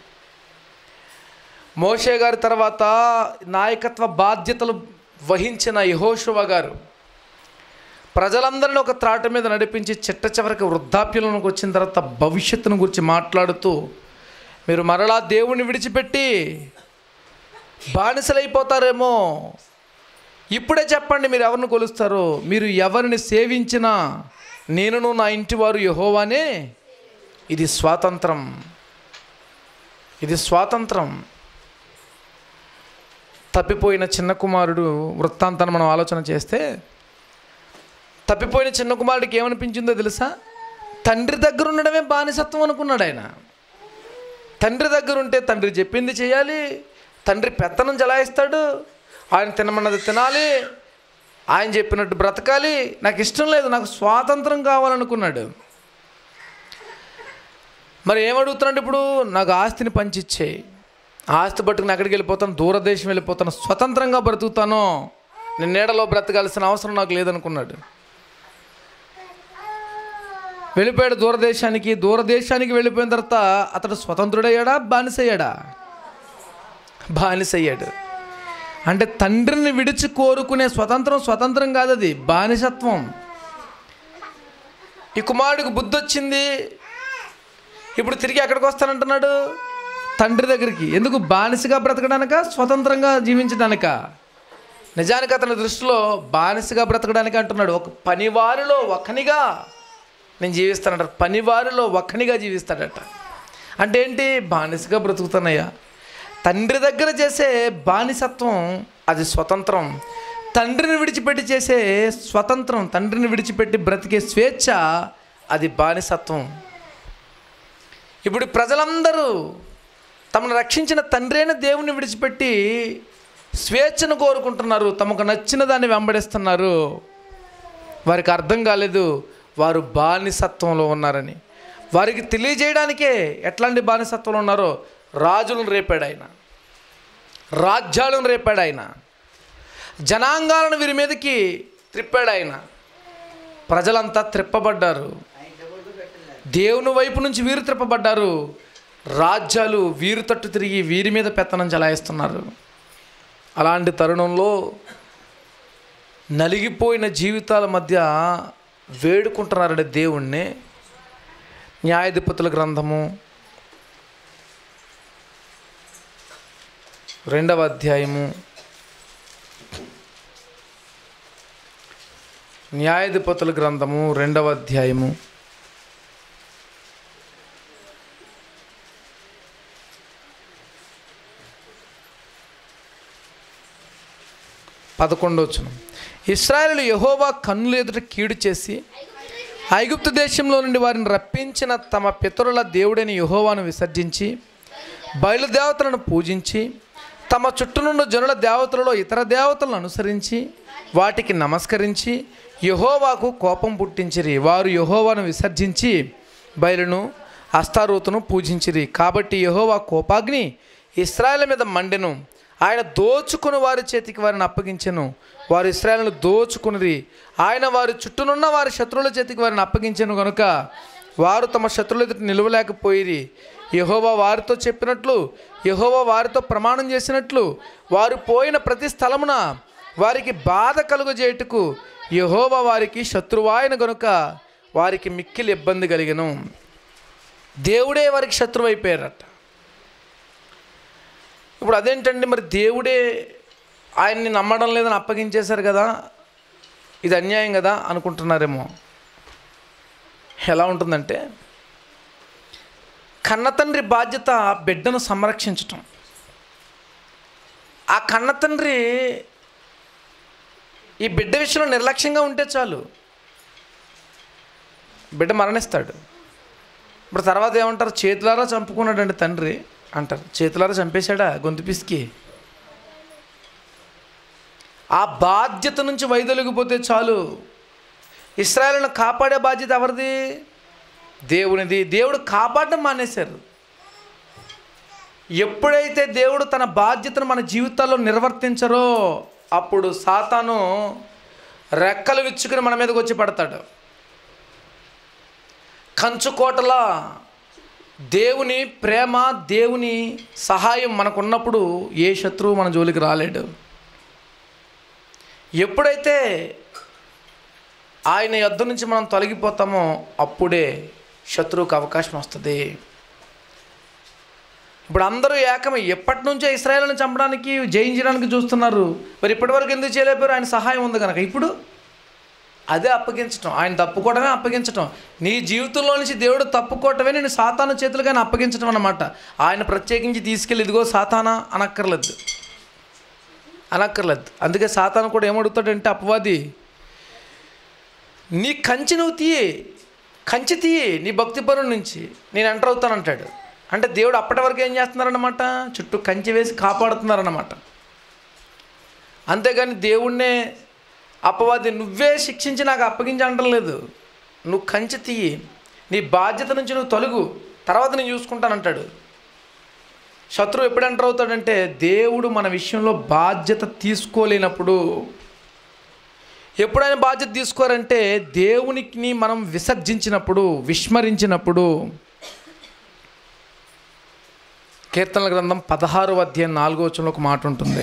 మోషే గారి తర్వాత నాయకత్వ బాధ్యతలు వహించిన యహోషువ గారు ప్రజలందరినీ ఒక త్రాట మీద నడిపించి చిట్ట చివరికి వృద్ధాప్యంలోకి వచ్చిన తర్వాత భవిష్యత్తును గురించి మాట్లాడుతూ మీరు మరలా దేవుణ్ణి విడిచిపెట్టి బానిసలైపోతారేమో ఇప్పుడే చెప్పండి మీరు ఎవరిని కొలుస్తారో మీరు ఎవరిని సేవించినా నేనును నా ఇంటి వారు యహోవానే ఇది స్వాతంత్రం ఇది స్వాతంత్రం తప్పిపోయిన చిన్న కుమారుడు వృత్తాంతాన్ని మనం ఆలోచన చేస్తే తప్పిపోయిన చిన్న కుమారుడికి ఏమనిపించిందో తెలుసా తండ్రి దగ్గర ఉండడమే బానిసత్వం అనుకున్నాడు ఆయన తండ్రి దగ్గర ఉంటే తండ్రి చెప్పింది చేయాలి తండ్రి పెత్తనం జలాయిస్తాడు ఆయన తినమన్నది తినాలి ఆయన చెప్పినట్టు బ్రతకాలి నాకు ఇష్టం లేదు నాకు స్వాతంత్రం కావాలనుకున్నాడు మరి ఏమడుగుతున్నాడు ఇప్పుడు నాకు ఆస్తిని పంచిచ్చేయి ఆస్తి పట్టుకుని ఎక్కడికి వెళ్ళిపోతాను దూరదేశం వెళ్ళిపోతాను స్వతంత్రంగా బ్రతుకుతాను నేను నీడలో బ్రతకాల్సిన అవసరం నాకు లేదనుకున్నాడు వెళ్ళిపోయాడు దూరదేశానికి దూరదేశానికి వెళ్ళిపోయిన తర్వాత అతడు స్వతంత్రుడయ్యాడా బానిసయ్యాడా బానిసయ్యాడు అంటే తండ్రిని విడిచి కోరుకునే స్వతంత్రం స్వతంత్రం కాదు అది బానిసత్వం ఈ కుమారుడికి బుద్ధి వచ్చింది ఇప్పుడు తిరిగి ఎక్కడికి వస్తానంటున్నాడు తండ్రి దగ్గరికి ఎందుకు బానిసగా బ్రతకడానిక స్వతంత్రంగా జీవించడానిక నిజానికి అతని దృష్టిలో బానిసగా బ్రతకడానికి అంటున్నాడు ఒక పనివారిలో ఒకనిగా నేను జీవిస్తానంట పనివారిలో ఒక్కనిగా జీవిస్తాడట అంటే ఏంటి బానిసగా బ్రతుకుతానయ్యా తండ్రి దగ్గర చేసే బానిసత్వం అది స్వతంత్రం తండ్రిని విడిచిపెట్టి చేసే స్వతంత్రం తండ్రిని విడిచిపెట్టి బ్రతికే స్వేచ్ఛ అది బానిసత్వం ఇప్పుడు ప్రజలందరూ తమను రక్షించిన తండ్రి అయిన దేవుని విడిచిపెట్టి స్వేచ్ఛను కోరుకుంటున్నారు తమకు నచ్చిన దాన్ని వెంబడిస్తున్నారు వారికి అర్థం కాలేదు వారు బానిసత్వంలో ఉన్నారని వారికి తెలియజేయడానికే ఎట్లాంటి బానిసత్వంలో ఉన్నారో రాజులను రేపాడు ఆయన రాజ్యాలను రేపాడు ఆయన జనాంగాలను వీరి మీదకి త్రిప్పాడు ఆయన ప్రజలంతా త్రిప్పబడ్డారు దేవుని వైపు నుంచి వీరు త్రిప్పబడ్డారు రాజ్యాలు వీరు తట్టు తిరిగి వీరి మీద పెత్తనం చలాయిస్తున్నారు అలాంటి తరుణంలో నలిగిపోయిన జీవితాల మధ్య వేడుకుంటున్నారండి దేవుణ్ణి న్యాయాధిపతుల గ్రంథము రెండవ అధ్యాయము న్యాయాధిపతుల గ్రంథము రెండవ అధ్యాయము పదకొండవచ్చును ఇస్రాయేలు యహోవా కన్నులు ఎదుట కీడు చేసి ఐగుప్తు దేశంలో నుండి వారిని రప్పించిన తమ పితరుల దేవుడైన యహోవాను విసర్జించి బయలుదేవతలను పూజించి తమ చుట్టూనున్న జనుల దేవతలలో ఇతర దేవతలను అనుసరించి వాటికి నమస్కరించి యహోవాకు కోపం పుట్టించిరి వారు యహోవాను విసర్జించి బయలును అస్తారోతును పూజించిరి కాబట్టి యహోవా కోపాగ్ని ఇస్రాయేల్ మీద మండెను ఆయన దోచుకుని వారి చేతికి వారిని అప్పగించెను వారు ఇస్రాయేల్ను దోచుకునిరి ఆయన వారి చుట్టూనున్న వారి శత్రువుల చేతికి వారిని అప్పగించెను కనుక వారు తమ శత్రువుల ఎదుట నిలవలేకపోయిరి యహోవా వారితో చెప్పినట్లు యహోవా వారితో ప్రమాణం చేసినట్లు వారు పోయిన ప్రతి స్థలమున వారికి బాధ కలుగజేయుటకు యహోవా వారికి శత్రువాయన గనుక వారికి మిక్కిలి ఇబ్బంది కలిగను దేవుడే వారికి శత్రువు అయిపోయారట ఇప్పుడు అదేంటండి మరి దేవుడే ఆయన్ని నమ్మడం లేదని అప్పగించేశారు కదా ఇది అన్యాయం కదా అనుకుంటున్నారేమో ఎలా ఉంటుందంటే కన్నతండ్రి బాధ్యత బిడ్డను సంరక్షించటం ఆ కన్నతండ్రి ఈ బిడ్డ విషయంలో నిర్లక్ష్యంగా ఉంటే చాలు బిడ్డ మరణిస్తాడు ఇప్పుడు తర్వాత ఏమంటారు చేతులారా చంపుకున్నాడండి తండ్రి అంటారు చేతులారా చంపేశాడా గొంతు పిసికి ఆ బాధ్యత నుంచి వైదొలిగిపోతే చాలు ఇస్రాయలను కాపాడే బాధ్యత ఎవరిది దేవునిది దేవుడు కాపాడడం మానేశారు ఎప్పుడైతే దేవుడు తన బాధ్యతను మన జీవితాల్లో నిర్వర్తించరో అప్పుడు సాతాను రెక్కలు విచ్చుకుని మన మీదకి వచ్చి పడతాడు కంచుకోటలా దేవుని ప్రేమ దేవుని సహాయం మనకున్నప్పుడు ఏ శత్రువు మన జోలికి రాలేడు ఎప్పుడైతే ఆయన యొద్ద నుంచి మనం తొలగిపోతామో అప్పుడే శత్రువుకు అవకాశం వస్తుంది ఇప్పుడు అందరూ ఏకమై ఎప్పటి నుంచో ఇస్రాయేల్ని చంపడానికి జయించడానికి చూస్తున్నారు మరి ఇప్పటివరకు ఎందుకు చేయలేపారు ఆయన సహాయం ఉంది కనుక ఇప్పుడు అదే అప్పగించటం ఆయన తప్పుకోవడమే అప్పగించటం నీ జీవితంలో నుంచి దేవుడు తప్పుకోవటమే నేను సాతాను చేతులుగానే అప్పగించటం అన్నమాట ఆయన ప్రత్యేకించి తీసుకెళ్ళి ఇదిగో సాతానా అనక్కర్లేదు అనక్కర్లేదు అందుకే సాతాను కూడా ఏమడుగుతాడంటే అపవాది నీ కంచి నువ్వు తీయి కంచి తీయి నీ భక్తి పరుల నుంచి నేను ఎంటర్ అవుతానంటాడు అంటే దేవుడు అప్పటి వరకు ఏం చేస్తున్నారన్నమాట చుట్టూ కంచి వేసి కాపాడుతున్నారన్నమాట అంతేగాని దేవుణ్ణే అపవాది నువ్వే శిక్షించి నాకు అప్పగించి అనడం లేదు నువ్వు కంచి తీయి నీ బాధ్యత నుంచి నువ్వు తొలగు తర్వాత నేను చూసుకుంటానంటాడు శత్రువు ఎప్పుడు ఎంటర్ అవుతాడంటే దేవుడు మన విషయంలో బాధ్యత తీసుకోలేనప్పుడు ఎప్పుడైనా బాధ్యత తీసుకోరంటే దేవునికి మనం విసర్జించినప్పుడు విస్మరించినప్పుడు కీర్తనల గ్రంథం పదహారు అధ్యాయం నాలుగో వచనంలో ఒక మాట ఉంటుంది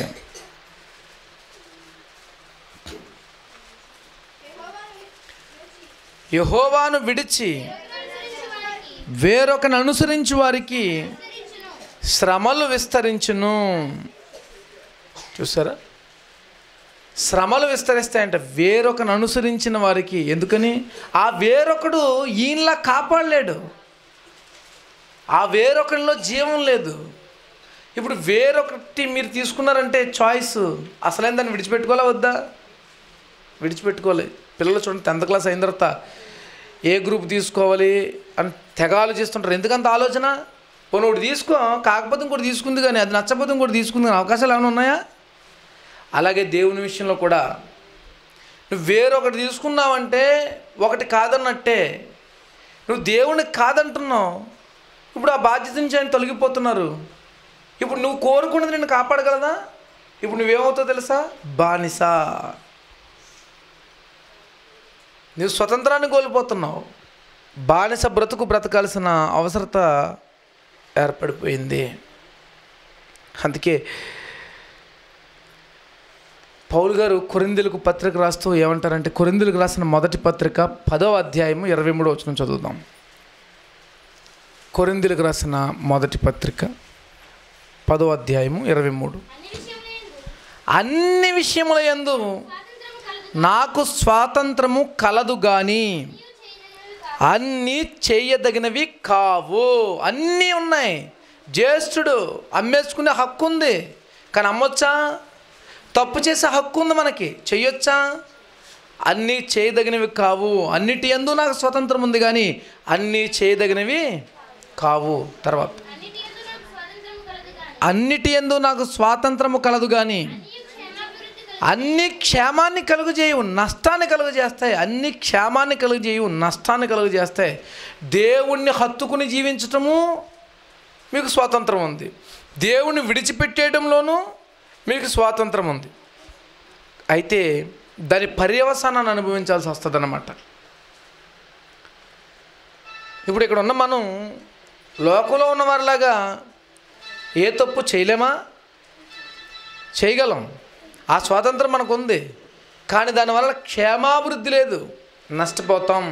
యహోవాను విడిచి వేరొకను అనుసరించి వారికి శ్రమలు విస్తరించును చూసారా శ్రమలు విస్తరిస్తాయంట వేరొకను అనుసరించిన వారికి ఎందుకని ఆ వేరొకడు ఈయనలా కాపాడలేడు ఆ వేరొకరిలో జీవం లేదు ఇప్పుడు వేరొకటి మీరు తీసుకున్నారంటే చాయిస్ అసలైన దాన్ని విడిచిపెట్టుకోవాలా వద్దా విడిచిపెట్టుకోవాలి పిల్లలు చూడండి టెన్త్ క్లాస్ అయిన తర్వాత ఏ గ్రూప్ తీసుకోవాలి అని తెగ ఆలోచిస్తుంటారు ఎందుకంత ఆలోచన పోనీ ఒకటి తీసుకో కాకపోతే ఇంకోటి తీసుకుంది కానీ అది నచ్చకపోతే ఇంకోటి తీసుకుంది కానీ అవకాశాలు ఏమైనా ఉన్నాయా అలాగే దేవుని విషయంలో కూడా నువ్వు వేరొకటి తీసుకున్నావంటే ఒకటి కాదన్నట్టే నువ్వు దేవుని కాదంటున్నావు ఇప్పుడు ఆ బాధ్యత నుంచి ఆయన తొలగిపోతున్నారు ఇప్పుడు నువ్వు కోరుకున్నది నేను కాపాడగలదా ఇప్పుడు నువ్వేమవుతావు తెలుసా బానిస నువ్వు స్వతంత్రాన్ని కోల్పోతున్నావు బానిస బ్రతుకు బ్రతకాల్సిన అవసరత ఏర్పడిపోయింది అందుకే పౌలు గారు కొరిందులకు పత్రిక రాస్తూ ఏమంటారంటే కొరిందులకు రాసిన మొదటి పత్రిక పదో అధ్యాయము ఇరవై మూడో వచ్చిన చదువుదాం కొరిందులకు రాసిన మొదటి పత్రిక పదో అధ్యాయము ఇరవై మూడు అన్ని విషయముల యందు నాకు స్వాతంత్రము కలదు కానీ అన్నీ చేయదగినవి కావు అన్నీ ఉన్నాయి జ్యేష్ఠుడు అమ్మేసుకునే హక్కు ఉంది కానీ అమ్మొచ్చా తప్పు చేసే హక్కు ఉంది మనకి చెయ్యొచ్చా అన్నీ చేయదగినవి కావు అన్నిటి ఎందు నాకు స్వతంత్రం ఉంది కానీ అన్నీ చేయదగినవి కావు తర్వాత అన్నిటి యందు నాకు స్వాతంత్రము కలదు గాని అన్నిటి ఎందు నాకు స్వాతంత్రము కలదు కానీ నీవు క్షేమాభివృద్ధి కలదు అన్ని క్షేమాన్ని కలుగజేయవు నష్టాన్ని కలుగజేస్తాయి అన్ని క్షేమాన్ని కలుగజేయవు నష్టాన్ని కలుగజేస్తాయి దేవుణ్ణి హత్తుకుని జీవించటము మీకు స్వాతంత్రం ఉంది దేవుణ్ణి విడిచిపెట్టేయడంలోనూ మీకు స్వాతంత్రం ఉంది అయితే దాని పర్యవసానాన్ని అనుభవించాల్సి వస్తుంది అన్నమాట ఇప్పుడు ఇక్కడ ఉన్న మనం లోకంలో ఉన్న వారిలాగా ఏ తప్పు చేయలేమా చేయగలం ఆ స్వాతంత్రం మనకు ఉంది కానీ దానివల్ల క్షేమాభివృద్ధి లేదు నష్టపోతాం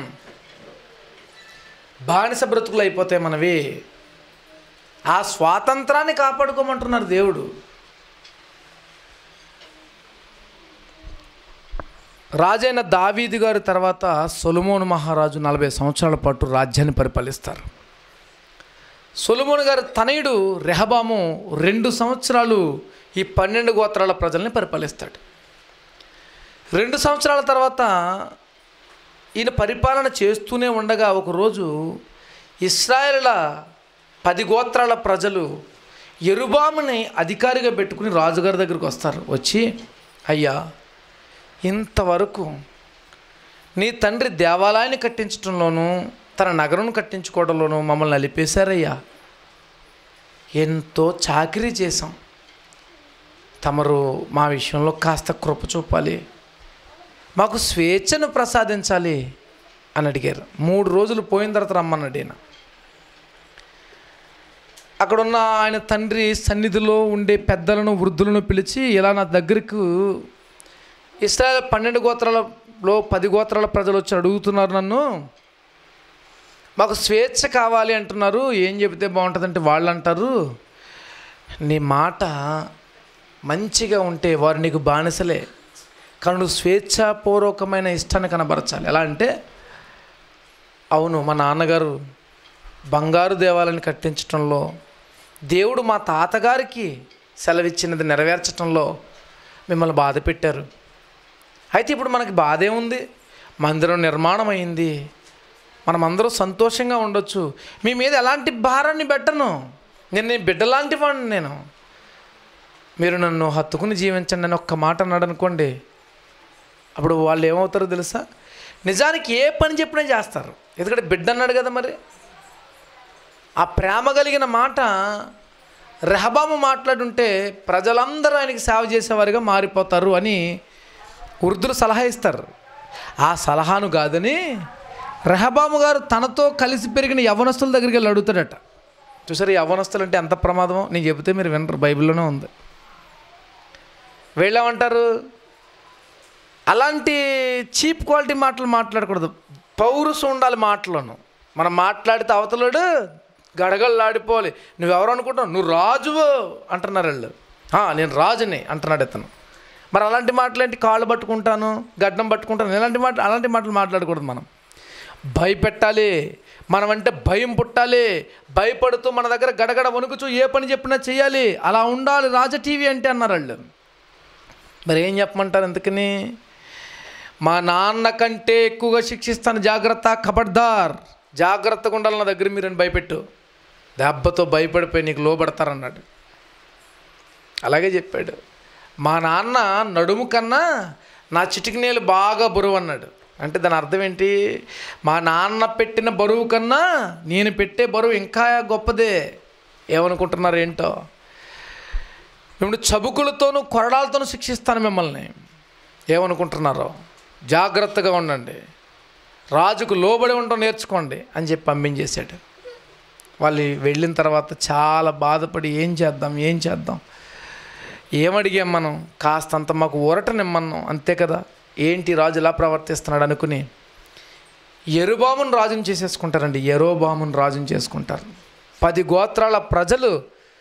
బానిస బ్రతుకులు అయిపోతాయి మనవి ఆ స్వాతంత్రాన్ని కాపాడుకోమంటున్నారు దేవుడు రాజైన దావీదు గారి తర్వాత సొలమోను మహారాజు నలభై సంవత్సరాల పాటు రాజ్యాన్ని పరిపాలిస్తారు సొలమోను గారి తనయుడు రెహబాము రెండు సంవత్సరాలు ఈ పన్నెండు గోత్రాల ప్రజల్ని పరిపాలిస్తాడు రెండు సంవత్సరాల తర్వాత ఈయన పరిపాలన చేస్తూనే ఉండగా ఒకరోజు ఇస్రాయేళ్ల పది గోత్రాల ప్రజలు ఎరుబాముని అధికారిగా పెట్టుకుని రాజుగారి దగ్గరికి వస్తారు వచ్చి అయ్యా ఇంతవరకు నీ తండ్రి దేవాలయాన్ని కట్టించడంలోనూ తన నగరం కట్టించుకోవడంలోనూ మమ్మల్ని నలిపేశారయ్యా ఎంతో చాకరీ చేశాం తమరు మా విషయంలో కాస్త కృప చూపాలి మాకు స్వేచ్ఛను ప్రసాదించాలి అని అడిగారు మూడు రోజులు పోయిన తర్వాత రమ్మన్నాడు ఈయన అక్కడున్న ఆయన తండ్రి సన్నిధిలో ఉండే పెద్దలను వృద్ధులను పిలిచి ఇలా నా దగ్గరకు ఇస్రాయల్ పన్నెండు గోత్రాలలో పది గోత్రాల ప్రజలు వచ్చి అడుగుతున్నారు నన్ను మాకు స్వేచ్ఛ కావాలి అంటున్నారు ఏం చెబితే బాగుంటుందంటే వాళ్ళు అంటారు నీ మాట మంచిగా ఉంటే వారు నీకు బానిసలే కానీ నువ్వు స్వేచ్ఛాపూర్వకమైన ఇష్టాన్ని కనబరచాలి ఎలా అంటే అవును మా నాన్నగారు బంగారు దేవాలయాన్ని కట్టించటంలో దేవుడు మా తాతగారికి సెలవిచ్చినది నెరవేర్చటంలో మిమ్మల్ని బాధ పెట్టారు అయితే ఇప్పుడు మనకి బాధే ఉంది మందిరం నిర్మాణం అయింది మనమందరం సంతోషంగా ఉండొచ్చు మీ మీద ఎలాంటి భారాన్ని పెట్టను నేను నీ బిడ్డలాంటి వాడిని నేను మీరు నన్ను హత్తుకుని జీవించండి అని ఒక్క మాట అన్నాడు అనుకోండి అప్పుడు వాళ్ళు ఏమవుతారో తెలుసా నిజానికి ఏ పని చెప్పినా చేస్తారు ఎందుకంటే బిడ్డ అన్నాడు కదా మరి ఆ ప్రేమ కలిగిన మాట రెహబాము మాట్లాడుంటే ప్రజలందరూ ఆయనకి సేవ చేసేవారిగా మారిపోతారు అని వృద్ధులు సలహా ఇస్తారు ఆ సలహాను కాదని రెహబాము గారు తనతో కలిసి పెరిగిన యవనస్తుల దగ్గరికి వెళ్ళి అడుగుతాడట చూసారు యవనస్తులు అంటే ఎంత ప్రమాదమో నేను చెబితే మీరు వినరు బైబిల్లోనే ఉంది వీళ్ళేమంటారు అలాంటి చీప్ క్వాలిటీ మాటలు మాట్లాడకూడదు పౌరుషం ఉండాలి మాటలను మనం మాట్లాడితే అవతలడు గడగడలాడిపోవాలి నువ్వెవరు అనుకుంటావు నువ్వు రాజువు అంటున్నారు వాళ్ళు "ఆ, నేను రాజుని అంటున్నాడు ఇతను మరి అలాంటి మాటలు ఏంటి కాళ్ళు పట్టుకుంటాను గడ్డం పట్టుకుంటాను ఇలాంటి మాట అలాంటి మాటలు మాట్లాడకూడదు మనం భయపెట్టాలి మనం అంటే భయం పుట్టాలి భయపడుతూ మన దగ్గర గడగడ వణుకుచూ ఏ పని చెప్పినా చేయాలి అలా ఉండాలి రాజ టీవీ అంటే అన్నారు వాళ్ళు మరి ఏం చెప్పమంటారు ఎందుకని మా నాన్న కంటే ఎక్కువగా శిక్షిస్తాను జాగ్రత్త కబడ్దార్ జాగ్రత్తగా ఉండాలి నా దగ్గర మీరని భయపెట్టు దెబ్బతో భయపడిపోయి నీకు లోబడతారన్నాడు అలాగే చెప్పాడు మా నాన్న నడుము కన్నా నా చిటికినేలు బాగా బరువు అన్నాడు అంటే దాని అర్థం ఏంటి మా నాన్న పెట్టిన బరువు కన్నా నేను పెట్టే బరువు ఇంకా గొప్పదే ఏమనుకుంటున్నారు ఏంటో మిమ్మల్ని చబుకులతోనూ కొరడాలతోనూ శిక్షిస్తాను మిమ్మల్ని ఏమనుకుంటున్నారో జాగ్రత్తగా ఉండండి రాజుకు లోబడి ఉండడం నేర్చుకోండి అని చెప్పి పంపించేశాడు వాళ్ళు వెళ్ళిన తర్వాత చాలా బాధపడి ఏం చేద్దాం ఏం చేద్దాం ఏమడిగాం మనం కాస్తంత మాకు ఊరట నిమ్మన్నాం అంతే కదా ఏంటి రాజు ఇలా ప్రవర్తిస్తున్నాడు అనుకుని ఎరుబామును రాజుని చేసేసుకుంటారండి ఎరోబామును రాజుని చేసుకుంటారు పది గోత్రాల ప్రజలు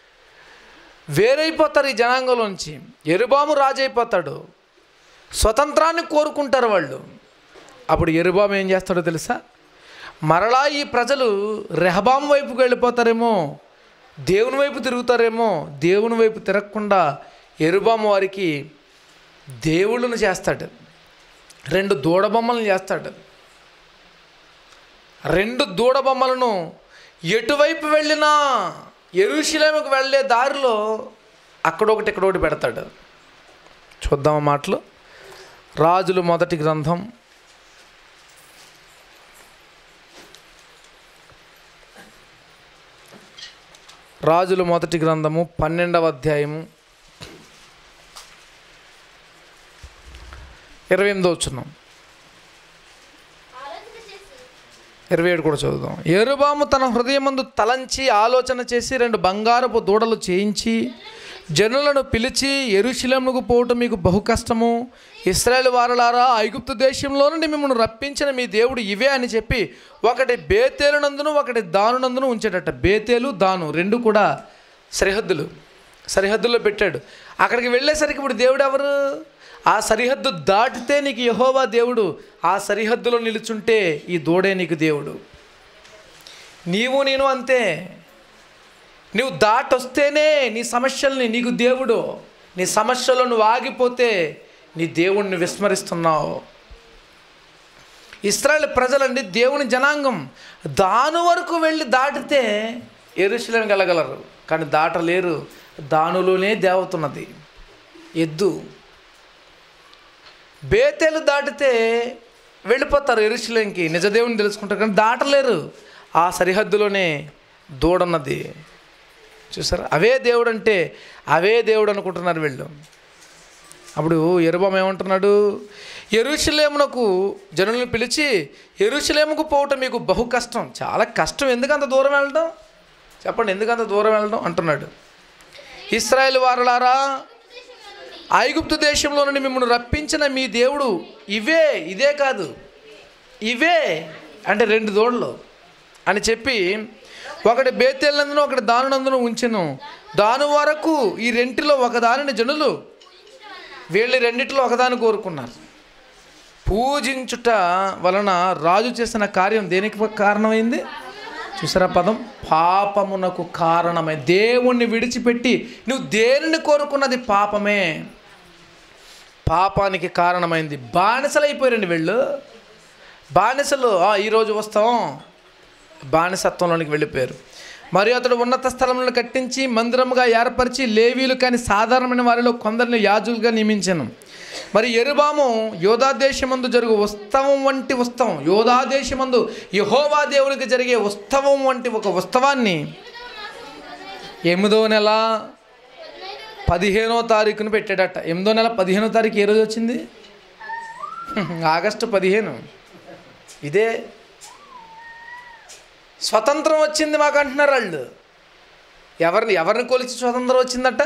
వేరైపోతారు ఈ జనాంగంలోంచి ఎరుబాము రాజు అయిపోతాడు స్వతంత్రాన్ని కోరుకుంటారు వాళ్ళు అప్పుడు ఎరుబాము ఏం చేస్తాడో తెలుసా మరలా ఈ ప్రజలు రెహబాము వైపుకి వెళ్ళిపోతారేమో దేవుని వైపు తిరుగుతారేమో దేవుని వైపు తిరగకుండా ఎరుబాము వారికి దేవుళ్ళను చేస్తాడు రెండు దూడబొమ్మలను చేస్తాడు రెండు దూడబొమ్మలను ఎటువైపు వెళ్ళినా ఎరుషులేముకు వెళ్ళే దారిలో అక్కడొకటి ఇక్కడొకటి పెడతాడు చూద్దామా మాటలు రాజులు మొదటి గ్రంథం రాజులు మొదటి గ్రంథము పన్నెండవ అధ్యాయము ఇరవై ఎనిమిదో వచ్చున్నాం ఆలోచన చేసి ఇరవై ఏడు కూడా చదువుదాం ఎరుబాము తన హృదయమందు తలంచి ఆలోచన చేసి రెండు బంగారపు దూడలు చేయించి జనులను పిలిచి ఎరుశిలమునకు పోవటం మీకు బహు కష్టము ఇస్రాయేల్ వారలారా ఐగుప్తు దేశంలో నుండి మిమ్మల్ని రప్పించిన మీ దేవుడు ఇవే అని చెప్పి ఒకటి బేతేలు నందును ఒకటి దానునందును ఉంచేటట బేతేలు దాను రెండు కూడా సరిహద్దులు సరిహద్దుల్లో పెట్టాడు అక్కడికి వెళ్ళేసరికి ఇప్పుడు దేవుడు ఎవరు ఆ సరిహద్దు దాటితే నీకు యహోవా దేవుడు ఆ సరిహద్దులో నిలుచుంటే ఈ దూడే నీకు దేవుడు నీవు నేను అంతే నువ్వు దాటొస్తేనే నీ సమస్యల్ని నీకు దేవుడు నీ సమస్యలో నువ్వు ఆగిపోతే నీ దేవుణ్ణి విస్మరిస్తున్నావు ఇస్రాయల్ ప్రజలండి దేవుని జనాంగం దాని వరకు వెళ్ళి దాటితే ఎరుశలేం వెళ్ళగలరు కానీ దాటలేరు దానులోనే దేవతున్నది ఎద్దు బేతేలు దాటితే వెళ్ళిపోతారు ఎరుశలేంకి నిజదేవుని తెలుసుకుంటారు కానీ దాటలేరు ఆ సరిహద్దులోనే దూడన్నది చూసారా అవే దేవుడు అంటే అవే దేవుడు అనుకుంటున్నారు వీళ్ళు అప్పుడు ఎరుబం ఏమంటున్నాడు ఎరుషలేమునకు జనులను పిలిచి ఎరుషలేముకు పోవటం మీకు బహు కష్టం చాలా కష్టం ఎందుకు అంత దూరం వెళ్ళడం చెప్పండి ఎందుకు అంత దూరం వెళ్ళడం అంటున్నాడు ఇస్రాయేల్ వారలారా ఐగుప్తు దేశంలో నుండి మిమ్మల్ని రప్పించిన మీ దేవుడు ఇవే ఇదే కాదు ఇవే అంటే రెండు దూడలు అని చెప్పి ఒకటి బేతేళ్ళందును ఒకటి దానునందును ఉంచెను దాని వరకు ఈ రెంటిలో ఒక దానిని జనులు వీళ్ళు రెండిట్లో ఒకదాని కోరుకున్నారు పూజించుట వలన రాజు చేసిన కార్యం దేనికి కారణమైంది చూసారా పదం పాపమునకు కారణమై దేవుణ్ణి విడిచిపెట్టి నువ్వు దేనిని కోరుకున్నది పాపమే పాపానికి కారణమైంది బానిసలు అయిపోయారండి వీళ్ళు బానిసలు "ఆ, ఈరోజు వస్తాం బానిసత్వంలోనికి వెళ్ళిపోయారు మరియు అతడు ఉన్నత స్థలంలో కట్టించి మందిరముగా ఏర్పరిచి లేవీలు కానీ సాధారణమైన వారిలో కొందరిని యాజులుగా నియమించాను మరి ఎరుబాము యోధాదేశమందు జరుగు ఉత్సవం వంటి ఉత్సవం యోధాదేశమందు యహోవా దేవునికి జరిగే ఉత్సవం వంటి ఒక ఉత్సవాన్ని ఎనిమిదో నెల పదిహేనో తారీఖున పెట్టాడట ఎనిమిదో నెల పదిహేనో తారీఖు ఏ రోజు వచ్చింది ఆగస్టు పదిహేను ఇదే స్వతంత్రం వచ్చింది మాకు అంటున్నారు వాళ్ళు ఎవరిని ఎవరిని కొలిచి స్వతంత్రం వచ్చిందట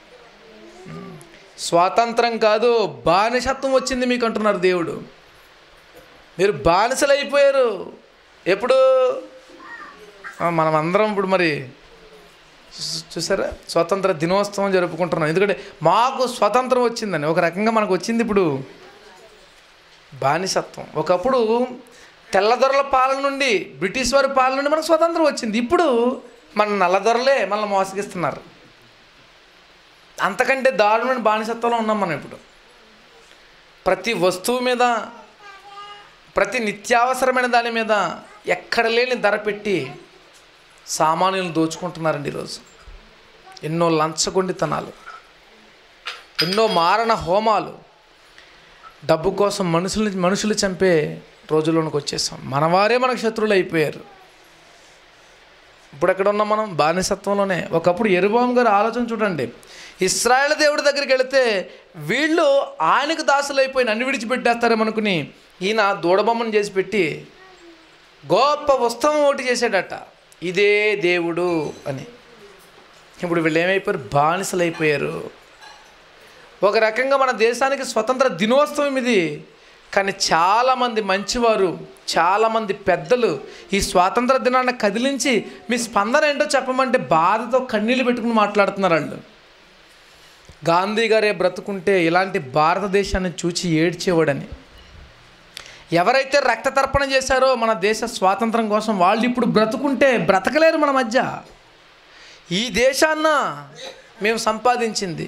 స్వాతంత్రం కాదు బానిసత్వం వచ్చింది మీకు అంటున్నారు దేవుడు మీరు బానిసలు అయిపోయారు ఎప్పుడు ఆ, మనం అందరం ఇప్పుడు మరి చూ- చూసారా స్వతంత్ర దినోత్సవం జరుపుకుంటున్నాం ఎందుకంటే మాకు స్వతంత్రం వచ్చిందని ఒక రకంగా మనకు వచ్చింది ఇప్పుడు బానిసత్వం ఒకప్పుడు తెల్లదొరల పాలన నుండి బ్రిటిష్ వారి పాలన నుండి మనకు స్వతంత్రం వచ్చింది ఇప్పుడు మన నల్లదొరలే మనల్ని మోసగిస్తున్నారు అంతకంటే దారుణమైన బానిసత్వంలో ఉన్నాం మనం ఇప్పుడు ప్రతి వస్తువు మీద ప్రతి నిత్యావసరమైన దాని మీద ఎక్కడ లేని ధర పెట్టి సామాన్యులను దోచుకుంటున్నారండి ఈరోజు ఎన్నో లంచగొండితనాలు ఎన్నో మారణ హోమాలు డబ్బు కోసం మనుషుల్ని మనుషులు చంపే రోజుల్లోనికి వచ్చేసాం మనవారే మనకు శత్రువులు అయిపోయారు ఇప్పుడు ఎక్కడ ఉన్నాం మనం బానిసత్వంలోనే ఒకప్పుడు ఎరుబాం గారు ఆలోచన చూడండి ఇస్రాయేల్ దేవుడి దగ్గరికి వెళితే వీళ్ళు ఆయనకు దాసులు అయిపోయి నన్ను విడిచిపెట్టేస్తారేమనుకుని ఈయన దూడబొమ్మను చేసి పెట్టి గొప్ప ఉత్సవం ఒకటి చేశాడట ఇదే దేవుడు అని ఇప్పుడు వీళ్ళు ఏమైపోయారు బానిసలు అయిపోయారు ఒక రకంగా మన దేశానికి స్వతంత్ర దినోత్సవం ఇది కానీ చాలామంది మంచివారు చాలామంది పెద్దలు ఈ స్వాతంత్ర దినాన్ని కదిలించి మీ స్పందన ఏంటో చెప్పమంటే బాధతో కన్నీళ్ళు పెట్టుకుని మాట్లాడుతున్నారు వాళ్ళు గాంధీ గారే బ్రతుకుంటే ఇలాంటి భారతదేశాన్ని చూచి ఏడ్చేవాడని ఎవరైతే రక్త తర్పణ చేశారో మన దేశ స్వాతంత్రం కోసం వాళ్ళు ఇప్పుడు బ్రతుకుంటే బ్రతకలేరు మన మధ్య ఈ దేశాన్న మేము సంపాదించింది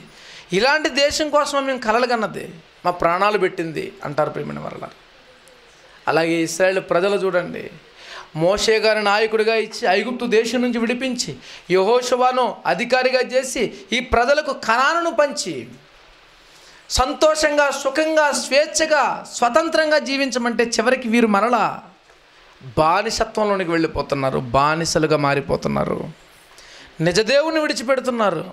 ఇలాంటి దేశం కోసం మేము కలలు కన్నది మా ప్రాణాలు పెట్టింది అంటారు ప్రేమిన వల్ల అలాగే ఇస్రాయేల్ ప్రజలు చూడండి మోషే గారి నాయకుడిగా ఇచ్చి ఐగుప్తు దేశం నుంచి విడిపించి యహోషువాను అధికారిగా చేసి ఈ ప్రజలకు కణాలను పంచి సంతోషంగా సుఖంగా స్వేచ్ఛగా స్వతంత్రంగా జీవించమంటే చివరికి వీరు మరలా బానిసత్వంలోనికి వెళ్ళిపోతున్నారు బానిసలుగా మారిపోతున్నారు నిజదేవుని విడిచిపెడుతున్నారు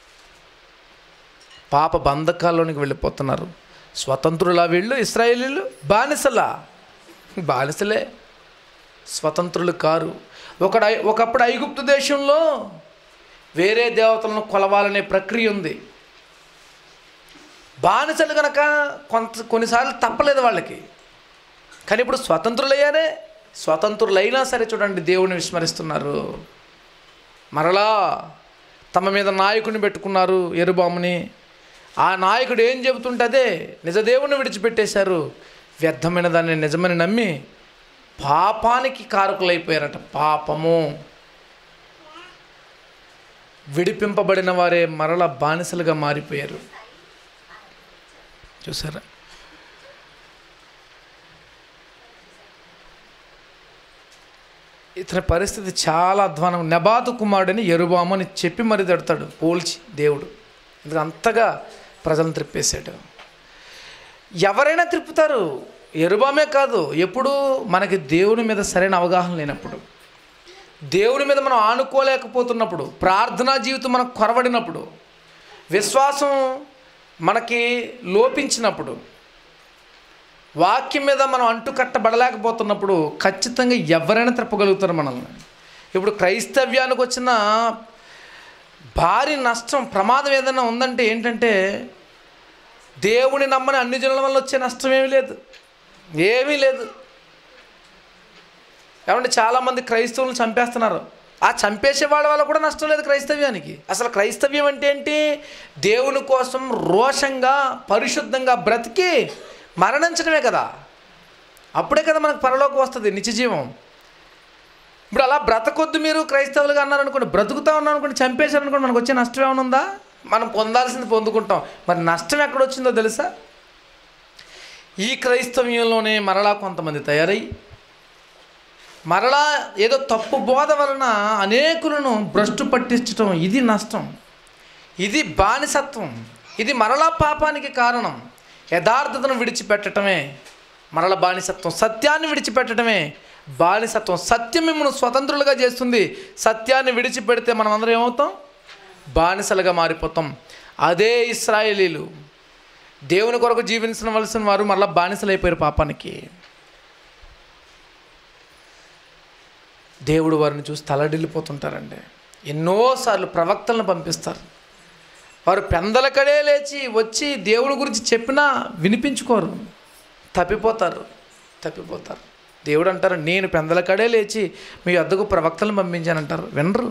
పాప బంధకాల్లోనికి వెళ్ళిపోతున్నారు స్వతంత్రులా వీళ్ళు ఇస్రాయేలీలు బానిసలా బానిసలే స్వతంత్రులు కారు ఒకడు ఐ- ఒకప్పుడు ఐగుప్తు దేశంలో వేరే దేవతలను కొలవాలనే ప్రక్రియ ఉంది బానిసలు కనుక కొంత కొన్నిసార్లు తప్పలేదు వాళ్ళకి కానీ ఇప్పుడు స్వతంత్రులయ్యారే స్వతంత్రులైనా సరే చూడండి దేవుని విస్మరిస్తున్నారు మరలా తమ మీద నాయకుడిని పెట్టుకున్నారు ఎరుబాముని ఆ నాయకుడు ఏం చెబుతుంటే అదే నిజ దేవుని విడిచిపెట్టేశారు వ్యర్థమైన దాన్ని నిజమని నమ్మి పాపానికి కారకులైపోయారట పాపము విడిపింపబడిన వారే మరల బానిసలుగా మారిపోయారు చూసారా ఇతని పరిస్థితి చాలా అధ్వానం నెబాతు కుమారుడని ఎరుబాము అని చెప్పి మరి తడతాడు పోల్చి దేవుడు ఇది అంతగా ప్రజలను త్రిప్పేశాడు ఎవరైనా త్రిప్పుతారు ఎరుబామే కాదు ఎప్పుడు మనకి దేవుని మీద సరైన అవగాహన లేనప్పుడు దేవుని మీద మనం ఆనుకోలేకపోతున్నప్పుడు ప్రార్థనా జీవితం మనకు కొరవడినప్పుడు విశ్వాసం మనకి లోపించినప్పుడు వాక్యం మీద మనం అంటు కట్టబడలేకపోతున్నప్పుడు ఖచ్చితంగా ఎవరైనా తిప్పగలుగుతారు మనల్ని ఇప్పుడు క్రైస్తవ్యానికి వచ్చిన భారీ నష్టం ప్రమాదం ఏదైనా ఉందంటే ఏంటంటే దేవుని నమ్మని అన్ని జనుల వల్ల వచ్చే నష్టం ఏమీ లేదు ఏమీ లేదు ఏమంటే చాలామంది క్రైస్తవులను చంపేస్తున్నారు ఆ చంపేసే వాళ్ళ వల్ల కూడా నష్టం లేదు క్రైస్తవ్యానికి అసలు క్రైస్తవ్యం అంటే ఏంటి దేవుని కోసం రోషంగా పరిశుద్ధంగా బ్రతికి మరణించడమే కదా అప్పుడే కదా మనకు పరలోకి వస్తుంది నిత్యజీవం ఇప్పుడు అలా బ్రతకొద్దు మీరు క్రైస్తవులుగా అన్నారనుకోండి బ్రతుకుతా ఉన్నాం అనుకోండి చంపేశారనుకోండి మనకు వచ్చే నష్టం ఏమైనా ఉందా మనం పొందాల్సింది పొందుకుంటాం మరి నష్టం ఎక్కడ వచ్చిందో తెలుసా ఈ క్రైస్తవ్యంలోనే మరలా కొంతమంది తయారై మరలా ఏదో తప్పు బోధ వలన అనేకులను భ్రష్టు పట్టించటం ఇది నష్టం ఇది బానిసత్వం ఇది మరలా పాపానికి కారణం యథార్థతను విడిచిపెట్టడమే మరల బానిసత్వం సత్యాన్ని విడిచిపెట్టడమే బానిసత్వం సత్యం మిమ్మల్ని స్వతంత్రులుగా చేస్తుంది సత్యాన్ని విడిచిపెడితే మనం అందరం ఏమవుతాం బానిసలుగా మారిపోతాం అదే ఇస్రాయేలీలు దేవుని కొరకు జీవించవలసిన వారు మరలా బానిసలైపోయారు పాపానికి దేవుడు వారిని చూసి తలడిల్లిపోతుంటారండి ఎన్నోసార్లు ప్రవక్తలను పంపిస్తారు వారు పెందలకడే లేచి వచ్చి దేవుని గురించి చెప్పినా వినిపించుకోరు తప్పిపోతారు తప్పిపోతారు దేవుడు అంటారు నేను పెందలకడే లేచి మీ వద్దకు ప్రవక్తలను పంపించానంటారు వినరు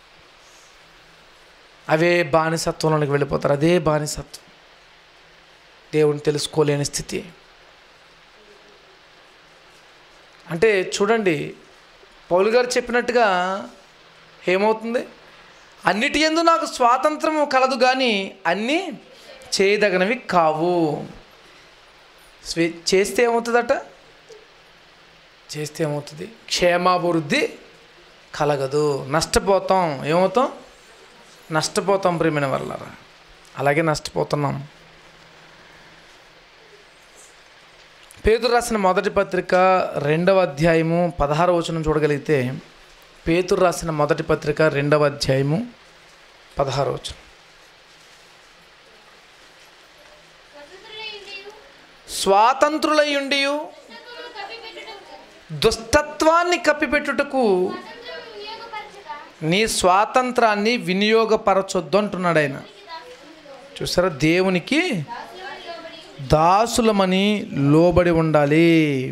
అవే బానిసత్వంలోనికి వెళ్ళిపోతారు అదే బానిసత్వం దేవుని తెలుసుకోలేని స్థితి అంటే చూడండి పౌలు గారు చెప్పినట్టుగా ఏమవుతుంది అన్నిటి ఎందు నాకు స్వాతంత్రం కలదు కానీ అన్నీ చేయదగినవి కావు స్వే చేస్తే ఏమవుతుందట చేస్తే ఏమవుతుంది క్షేమాభివృద్ధి కలగదు నష్టపోతాం ఏమవుతాం నష్టపోతాం ప్రేమిన వల్ల అలాగే నష్టపోతున్నాం పేతురు రాసిన మొదటి పత్రిక రెండవ అధ్యాయము పదహారు వచనం చూడగలిగితే పేతురు రాసిన మొదటి పత్రిక రెండవ అధ్యాయము పదహారు వచనం స్వతంత్రులై ఉండి స్వాతంత్రులై ఉండి దుష్టత్వమును కప్పిపెట్టుటకు దుష్టత్వాన్ని కప్పిపెట్టుటకు స్వాతంత్రమును వినియోగపరచక నీ స్వాతంత్రాన్ని వినియోగపరచొద్దు అంటున్నాడు ఆయన చూసారా దేవునికి దాసులమని లోబడి ఉండాలి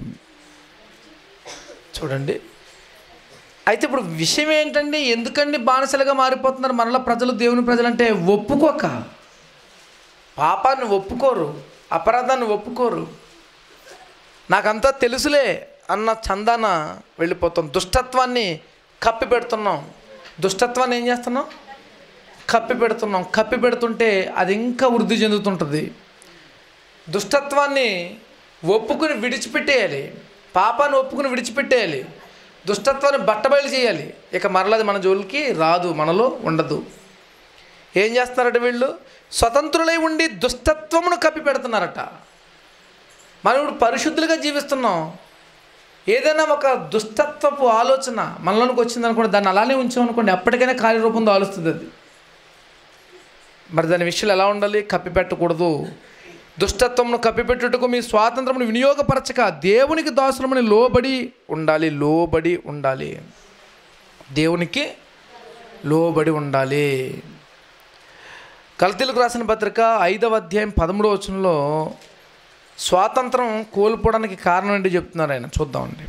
చూడండి అయితే ఇప్పుడు విషయం ఏంటండి ఎందుకండి బానిసలుగా మారిపోతున్నారు మనలో ప్రజలు దేవుని ప్రజలంటే ఒప్పుకోక పాపాన్ని ఒప్పుకోరు అపరాధాన్ని ఒప్పుకోరు నాకంతా తెలుసులే అన్న చందాన వెళ్ళిపోతాం దుష్టత్వాన్ని కప్పి పెడుతున్నాం దుష్టత్వాన్ని ఏం చేస్తున్నాం కప్పి పెడుతున్నాం కప్పి పెడుతుంటే అది ఇంకా వృద్ధి చెందుతుంటుంది దుష్టత్వాన్ని ఒప్పుకుని విడిచిపెట్టేయాలి పాపాన్ని ఒప్పుకుని విడిచిపెట్టేయాలి దుష్టత్వాన్ని బట్టబయలు చేయాలి ఇక మరలది మన జోలికి రాదు మనలో ఉండదు ఏం చేస్తున్నారట వీళ్ళు స్వతంత్రులై ఉండి దుష్టత్వమును కప్పి పెడుతున్నారట మనం ఇప్పుడు పరిశుద్ధులుగా జీవిస్తున్నాం ఏదైనా ఒక దుష్టత్వపు ఆలోచన మనలోనికి వచ్చింది అనుకోండి దాన్ని అలానే ఉంచామనుకోండి ఎప్పటికైనా కార్యరూపంలో ఆలోస్తుంది అది మరి దాని విషయాలు ఎలా ఉండాలి కప్పిపెట్టకూడదు దుష్టత్వమును కప్పిపెట్టుటకు మీ స్వాతంత్రమును వినియోగపరచక దేవునికి దాసులమని లోబడి ఉండాలి లోబడి ఉండాలి దేవునికి లోబడి ఉండాలి కల్తీలకు రాసిన పత్రిక ఐదవ అధ్యాయం పదమూడవ వచనంలో స్వాతంత్రం కోల్పోవడానికి కారణం ఏంటి చెప్తున్నారు ఆయన చూద్దామండి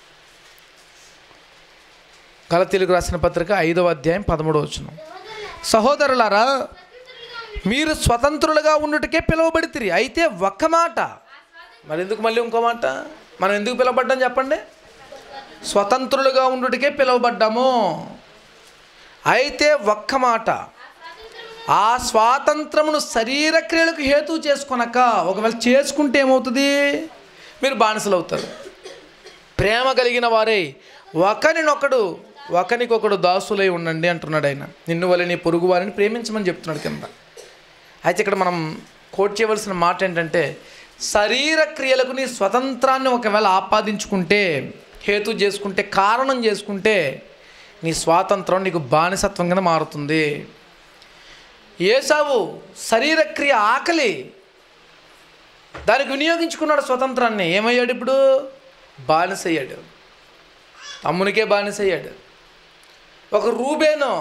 కలతీలకు రాసిన పత్రిక ఐదవ అధ్యాయం పదమూడవ వచనం సహోదరులారా మీరు స్వతంత్రులుగా ఉండుటకే పిలువబడితిరి అయితే ఒక్క మాట మరి ఎందుకు మళ్ళీ ఇంకో మాట మనం ఎందుకు పిలువబడ్డాం చెప్పండి స్వతంత్రులుగా ఉండుటకే పిలువబడ్డాము అయితే ఒక్క మాట ఆ స్వాతంత్రమును శరీర క్రియలకు హేతు చేసుకొనక ఒకవేళ చేసుకుంటే ఏమవుతుంది మీరు బానిసలు అవుతారు ప్రేమ కలిగిన వారే ఒకరినొకడు ఒకరికొకడు దాసులై ఉండండి అంటున్నాడు ఆయన నిన్ను వల్ల నీ పొరుగు వారిని ప్రేమించమని చెప్తున్నాడు కింద అయితే ఇక్కడ మనం కోట్ చేయవలసిన మాట ఏంటంటే శరీర క్రియలకు నీ స్వతంత్రాన్ని ఒకవేళ ఆపాదించుకుంటే హేతు చేసుకుంటే కారణం చేసుకుంటే నీ స్వాతంత్రం నీకు బానిసత్వం కింద మారుతుంది ఏసావు శరీర క్రియ ఆకలి దానికి వినియోగించుకున్నాడు స్వతంత్రాన్ని ఏమయ్యాడు ఇప్పుడు బానిసయ్యాడు తమ్మునికే బానిసయ్యాడు ఒక రూబేను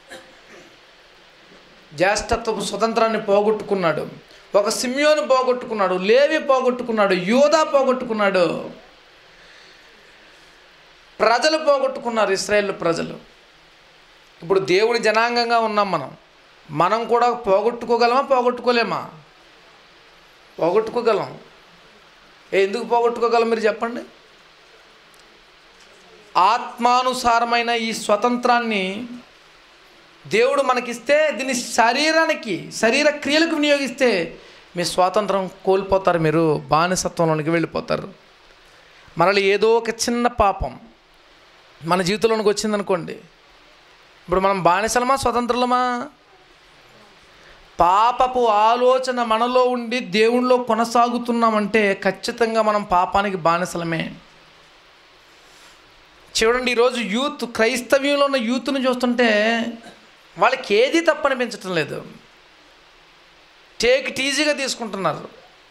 జ్యేష్ఠత్వపు స్వతంత్రాన్ని పోగొట్టుకున్నాడు ఒక సిమ్యోను పోగొట్టుకున్నాడు లేవి పోగొట్టుకున్నాడు యోధా పోగొట్టుకున్నాడు ప్రజలు పోగొట్టుకున్నారు ఇస్రాయేల్ ప్రజలు ఇప్పుడు దేవుని జనాంగంగా ఉన్నాం మనం మనం కూడా పోగొట్టుకోగలమా పోగొట్టుకోలేమా పోగొట్టుకోగలం ఏ, ఎందుకు పోగొట్టుకోగలం మీరు చెప్పండి ఆత్మానుసారమైన ఈ స్వతంత్రాన్ని దేవుడు మనకిస్తే దీన్ని శరీరానికి శరీర క్రియలకు వినియోగిస్తే మీ స్వాతంత్రం కోల్పోతారు మీరు బానిసత్వంలోనికి వెళ్ళిపోతారు మరలి ఏదో ఒక చిన్న పాపం మన జీవితంలోనికి వచ్చిందనుకోండి ఇప్పుడు మనం బానిసలమా స్వతంత్రులమా పాపపు ఆలోచన మనలో ఉండి దేవుణ్ణిలో కొనసాగుతున్నామంటే ఖచ్చితంగా మనం పాపానికి బానిసలమే చూడండి ఈరోజు యూత్ క్రైస్తవ్యంలో ఉన్న యూత్ని చూస్తుంటే వాళ్ళకి ఏది తప్పనిపించటం లేదు టేక్ ఇట్ ఈజీగా తీసుకుంటున్నారు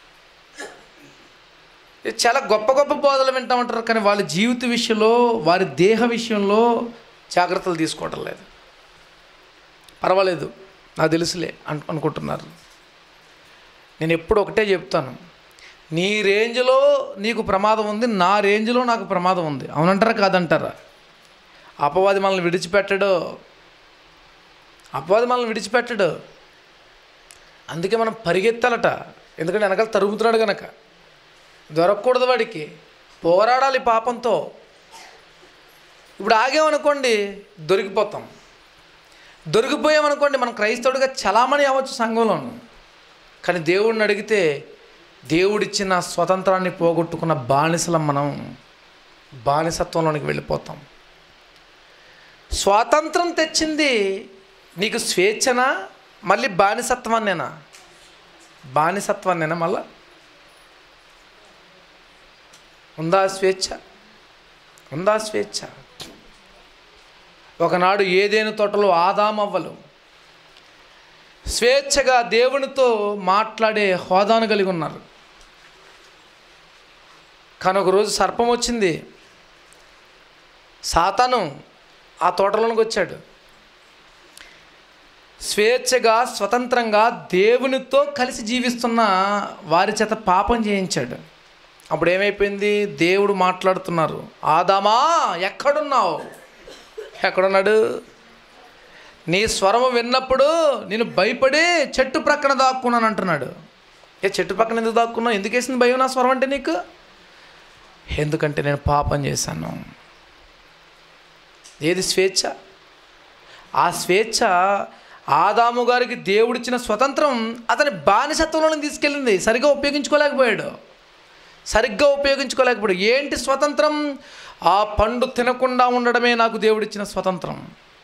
ఇది చాలా గొప్ప గొప్ప బోధలు వింటూ ఉంటారు కానీ వాళ్ళ జీవిత విషయంలో వారి దేహ విషయంలో జాగ్రత్తలు తీసుకోవటం లేదు పర్వాలేదు నాకు తెలుసులే అను అనుకుంటున్నారు నేను ఎప్పుడు ఒకటే చెప్తాను నీ రేంజ్లో నీకు ప్రమాదం ఉంది నా రేంజ్లో నాకు ప్రమాదం ఉంది అవునంటారా కాదంటారా అపవాది మనల్ని విడిచిపెట్టడు అపవాది మనల్ని విడిచిపెట్టడు అందుకే మనం పరిగెత్తాలట ఎందుకంటే వెనకాల తరుగుతున్నాడు గనక దొరకకూడదు వాడికి పోరాడాలి పాపంతో ఇప్పుడు ఆగామనుకోండి దొరికిపోతాం దొరికిపోయామనుకోండి మనం క్రైస్తవుడిగా చలామణి అవ్వచ్చు సంఘంలోను కానీ దేవుడిని అడిగితే దేవుడిచ్చిన స్వతంత్రాన్ని పోగొట్టుకున్న బానిసలం మనం బానిసత్వంలోనికి వెళ్ళిపోతాం స్వాతంత్రం తెచ్చింది నీకు స్వేచ్ఛనా మళ్ళీ బానిసత్వాన్నేనా బానిసత్వాన్నేనా మళ్ళా ఉందా స్వేచ్ఛ ఉందా స్వేచ్ఛ ఒకనాడు ఏదేను తోటలో ఆదామవ్వలు స్వేచ్ఛగా దేవునితో మాట్లాడే హోదాను కలిగి ఉన్నారు కానీ ఒకరోజు సర్పం వచ్చింది సాతాను ఆ తోటలోనికి వచ్చాడు స్వేచ్ఛగా స్వతంత్రంగా దేవునితో కలిసి జీవిస్తున్న వారి చేత పాపం చేయించాడు అప్పుడు ఏమైపోయింది దేవుడు మాట్లాడుతున్నారు ఆదామా ఎక్కడున్నావు ఎక్కడున్నాడు నీ స్వరము విన్నప్పుడు నేను భయపడి చెట్టు ప్రక్కన దాక్కున్నాను అంటున్నాడు ఏ చెట్టు పక్కన ఎందుకు దాక్కున్నావు ఎందుకు వేసింది భయం నా స్వరం అంటే నీకు ఎందుకంటే నేను పాపం చేశాను ఏది స్వేచ్ఛ ఆ స్వేచ్ఛ ఆదాము గారికి దేవుడిచ్చిన స్వతంత్రం అతని బానిసత్వంలో తీసుకెళ్ళింది సరిగ్గా ఉపయోగించుకోలేకపోయాడు సరిగ్గా ఉపయోగించుకోలేకపోయాడు ఏంటి స్వతంత్రం ఆ పండు తినకుండా ఉండడమే నాకు దేవుడిచ్చిన స్వతంత్రం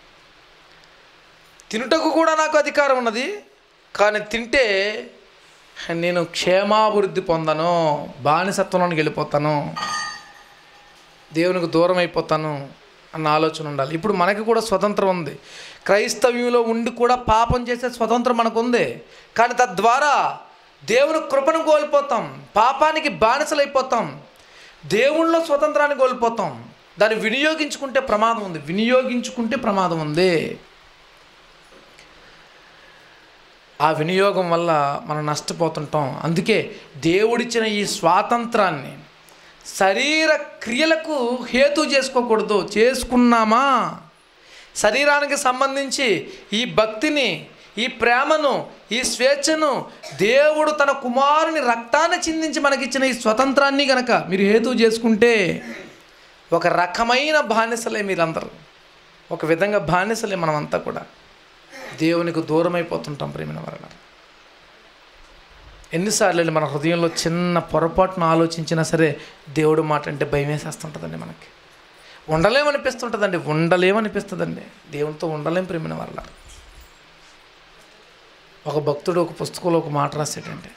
తినుటకు కూడా నాకు అధికారం ఉన్నది కానీ తింటే నేను క్షేమాభివృద్ధి పొందను బానిసత్వంలోనికి వెళ్ళిపోతాను దేవునికి దూరం అయిపోతాను అన్న ఆలోచన ఉండాలి ఇప్పుడు మనకి కూడా స్వతంత్రం ఉంది క్రైస్తవ్యంలో ఉండి కూడా పాపం చేసే స్వతంత్రం మనకు ఉంది కానీ తద్వారా దేవుని కృపను కోల్పోతాం పాపానికి బానిసలైపోతాం దేవుళ్ళలో స్వతంత్రాన్ని కోల్పోతాం దాన్ని వినియోగించుకుంటే ప్రమాదం ఉంది వినియోగించుకుంటే ప్రమాదం ఉంది ఆ వినియోగం వల్ల మనం నష్టపోతుంటాం అందుకే దేవుడిచ్చిన ఈ స్వాతంత్రాన్ని శరీర క్రియలకు హేతు చేసుకోకూడదు చేసుకున్నామా శరీరానికి సంబంధించి ఈ భక్తిని ఈ ప్రేమను ఈ స్వేచ్ఛను దేవుడు తన కుమారుని రక్తాన్ని చిందించి మనకిచ్చిన ఈ స్వతంత్రాన్ని గనక మీరు హేతు చేసుకుంటే ఒక రకమైన బానిసలే మీరందరూ ఒక విధంగా బానిసలే మనమంతా కూడా దేవునికి దూరం అయిపోతుంటాం ప్రేమిన వలన ఎన్నిసార్లు వెళ్ళి మన హృదయంలో చిన్న పొరపాటును ఆలోచించినా సరే దేవుడు మాట అంటే భయం వేసేస్తుంటుందండి మనకి ఉండలేమనిపిస్తుంటుందండి ఉండలేమనిపిస్తుందండి దేవునితో ఉండలేం ప్రేమిన వల్ల ఒక భక్తుడు ఒక పుస్తకంలో ఒక మాట రాశాడండి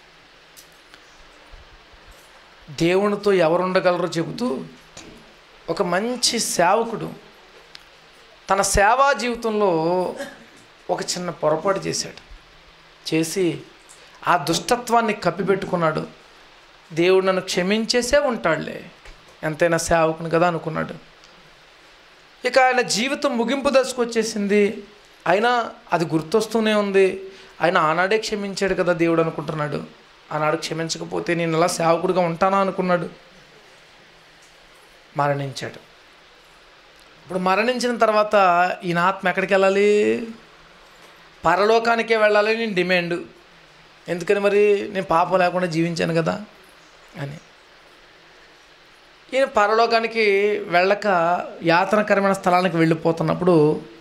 దేవునితో ఎవరు ఉండగలరో చెబుతూ ఒక మంచి సేవకుడు తన సేవా జీవితంలో ఒక చిన్న పొరపాటు చేశాడు చేసి ఆ దుష్టత్వాన్ని కప్పిపెట్టుకున్నాడు దేవుడు నన్ను క్షమించేసే ఉంటాడులే ఎంతైనా సేవకుని కదా అనుకున్నాడు ఇక ఆయన జీవితం ముగింపు దశకు వచ్చేసింది అయినా అది గుర్తొస్తూనే ఉంది ఆయన ఆనాడే క్షమించాడు కదా దేవుడు అనుకుంటున్నాడు ఆనాడు క్షమించకపోతే నేను ఇలా సేవకుడిగా ఉంటానా అనుకున్నాడు మరణించాడు ఇప్పుడు మరణించిన తర్వాత ఈయన ఆత్మ ఎక్కడికి వెళ్ళాలి పరలోకానికే వెళ్ళాలి నేను డిమాండ్ ఎందుకని మరి నేను పాపం లేకుండా జీవించాను కదా అని ఈయన పరలోకానికి వెళ్ళక యాతనకరమైన స్థలానికి వెళ్ళిపోతున్నప్పుడు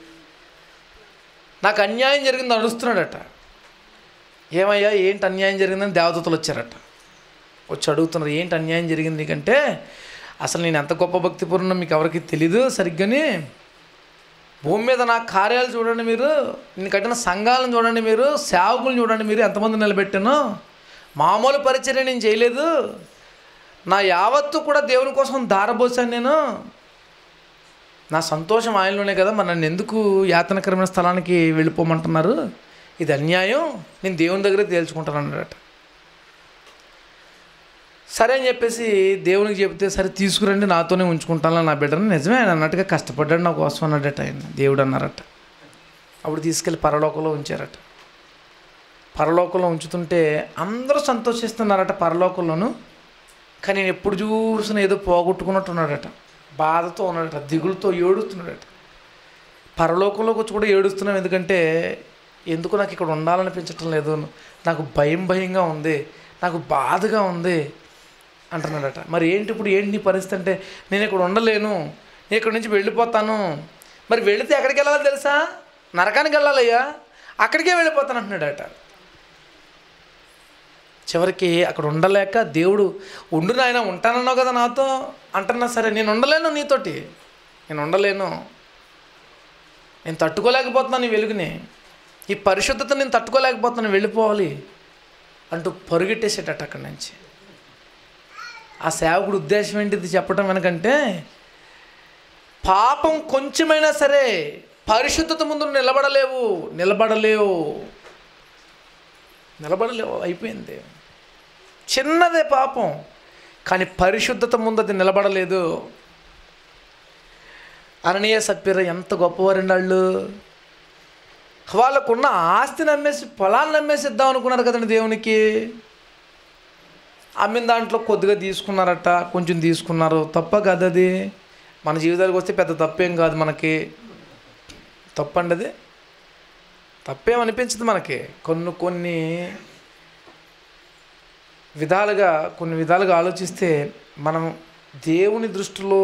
నాకు అన్యాయం జరిగింది అడుస్తున్నాడట ఏమయ్యా ఏంటి అన్యాయం జరిగిందని దేవదూతలు వచ్చారట వచ్చి అడుగుతున్నారు ఏంటి అన్యాయం జరిగింది నీకంటే అసలు నేను ఎంత గొప్ప భక్తిపూర్ణం మీకు ఎవరికి తెలీదు సరిగ్గాని భూమి మీద నా కార్యాలు చూడండి మీరు నేను కట్టిన సంఘాలను చూడండి మీరు సేవకులను చూడండి మీరు ఎంతమంది నిలబెట్టాను మామూలు పరిచర్య నేను చేయలేదు నా యావత్తు కూడా దేవుని కోసం దారబోసాను నేను నా సంతోషం ఆయనలోనే కదా మరి నన్ను ఎందుకు యాతనకరమైన స్థలానికి వెళ్ళిపోమంటున్నారు ఇది అన్యాయం నేను దేవుని దగ్గరే తేల్చుకుంటాను అన్నాడట సరే అని చెప్పేసి దేవునికి చెప్తే సరే తీసుకురండి నాతోనే ఉంచుకుంటాను నా బిడ్డని నిజమే ఆయన అన్నట్టుగా కష్టపడ్డాడు నా కోసం అన్నాడట ఆయన దేవుడు అన్నారట అప్పుడు తీసుకెళ్ళి పరలోకంలో ఉంచారట పరలోకంలో ఉంచుతుంటే అందరూ సంతోషిస్తున్నారట పరలోకంలోను కానీ నేను ఎప్పుడు చూసినా ఏదో పోగొట్టుకున్నట్టు ఉన్నాడట బాధతో ఉన్నాడట దిగులుతో ఏడుస్తున్నాడట పరలోకంలోకి వచ్చి కూడా ఏడుస్తున్నాం ఎందుకంటే ఎందుకు నాకు ఇక్కడ ఉండాలనిపించటం లేదు నాకు భయం భయంగా ఉంది నాకు బాధగా ఉంది అంటున్నాడట మరి ఏంటి ఇప్పుడు ఏంటి నీ పరిస్థితి అంటే నేను ఇక్కడ ఉండలేను నేను ఇక్కడ నుంచి వెళ్ళిపోతాను మరి వెళితే ఎక్కడికి వెళ్ళాలో తెలుసా నరకానికి వెళ్ళాలయ్యా అక్కడికే వెళ్ళిపోతాను అంటున్నాడట చివరికి అక్కడ ఉండలేక దేవుడు ఉండు నాయన ఉంటానన్నావు కదా నాతో అంటున్నా సరే నేను ఉండలేను నీతోటి నేను ఉండలేను నేను తట్టుకోలేకపోతున్నాను నీ వెలుగుని ఈ పరిశుద్ధత నేను తట్టుకోలేకపోతున్నాను వెళ్ళిపోవాలి అంటూ పరుగెట్టేసేటట్టు అక్కడి నుంచి ఆ సేవకుడు ఉద్దేశం ఏంటిది చెప్పడం వెనకంటే పాపం కొంచెమైనా సరే పరిశుద్ధత ముందు నిలబడలేవు నిలబడలేవు నిలబడలేవు అయిపోయింది చిన్నదే పాపం కానీ పరిశుద్ధత ముందు అది నిలబడలేదు అననీయ సప్పిర ఎంత గొప్పవారండి వాళ్ళు వాళ్ళకున్న ఆస్తిని అమ్మేసి పొలాన్ని అమ్మేసి ఇద్దాం అనుకున్నారు కదండి దేవునికి అమ్మిన దాంట్లో కొద్దిగా తీసుకున్నారట కొంచెం తీసుకున్నారు తప్ప కాదు అది మన జీవితాలకు వస్తే పెద్ద తప్పేం కాదు మనకి తప్పండి అది తప్పేం అనిపించదు మనకి కొన్ని కొన్ని విధాలుగా కొన్ని విధాలుగా ఆలోచిస్తే మనం దేవుని దృష్టిలో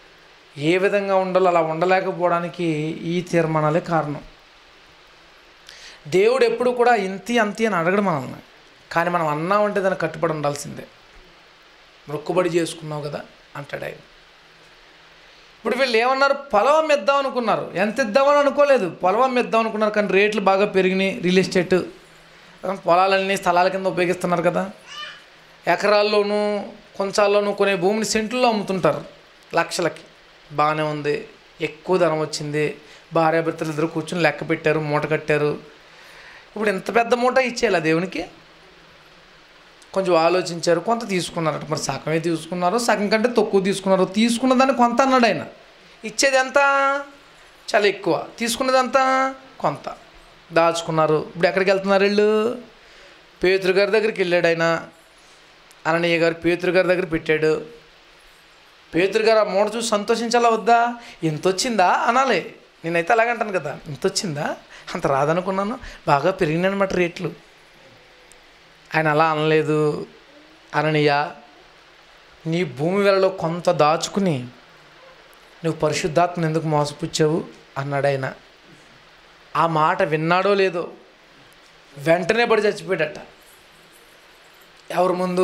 ఏ విధంగా ఉండాలో అలా ఉండలేకపోవడానికి ఈ తీర్మానాలే కారణం దేవుడు ఎప్పుడు కూడా ఇంతి అంతి అని అడగడు మనల్ని కానీ మనం అన్నామంటే దానికి కట్టుబడి ఉండాల్సిందే మొక్కుబడి చేసుకున్నావు కదా అంటాడు ఆయన ఇప్పుడు వీళ్ళు ఏమన్నారు పొలం ఇద్దాం అనుకున్నారు ఎంత ఇద్దామని అనుకోలేదు పొలం ఇద్దాం అనుకున్నారు కానీ రేట్లు బాగా పెరిగినాయి రియల్ ఎస్టేట్ పొలాలన్నీ స్థలాల కింద ఉపయోగిస్తున్నారు కదా ఎకరాల్లోనూ కొంచాల్లోనూ కొనే భూమిని సెంట్లలో అమ్ముతుంటారు లక్షలకి బాగానే ఉంది ఎక్కువ ధనం వచ్చింది భార్యాభర్తలు ఇద్దరు కూర్చొని లెక్క పెట్టారు మూట కట్టారు ఇప్పుడు ఇంత పెద్ద మూట ఇచ్చేయాలి దేవునికి కొంచెం ఆలోచించారు కొంత తీసుకున్నారట మరి సగమే తీసుకున్నారు సగం కంటే తక్కువ తీసుకున్నారు తీసుకున్న దాన్ని కొంత అన్నాడు ఆయన ఇచ్చేది ఎంత చాలా ఎక్కువ తీసుకున్నది ఎంత కొంత దాచుకున్నారు ఇప్పుడు ఎక్కడికి వెళ్తున్నారు వీళ్ళు పేతురు గారి దగ్గరికి వెళ్ళాడు ఆయన అననీయ గారు పేతురు గారి దగ్గర పెట్టాడు పేతురు గారు ఆ మూట చూసి సంతోషించాలా వద్దా ఇంత వచ్చిందా అనాలి నేనైతే అలాగంటాను కదా ఇంత వచ్చిందా అంత రాదనుకున్నాను బాగా పెరిగినాయన్నమాట రేట్లు ఆయన అలా అనలేదు అననీయ నీ భూమి వేళలో కొంత దాచుకుని నువ్వు పరిశుద్ధాత్మను ఎందుకు మోసపుచ్చావు అన్నాడు ఆయన ఆ మాట విన్నాడో లేదో వెంటనే పడి చచ్చిపోయాడట ఎవరి ముందు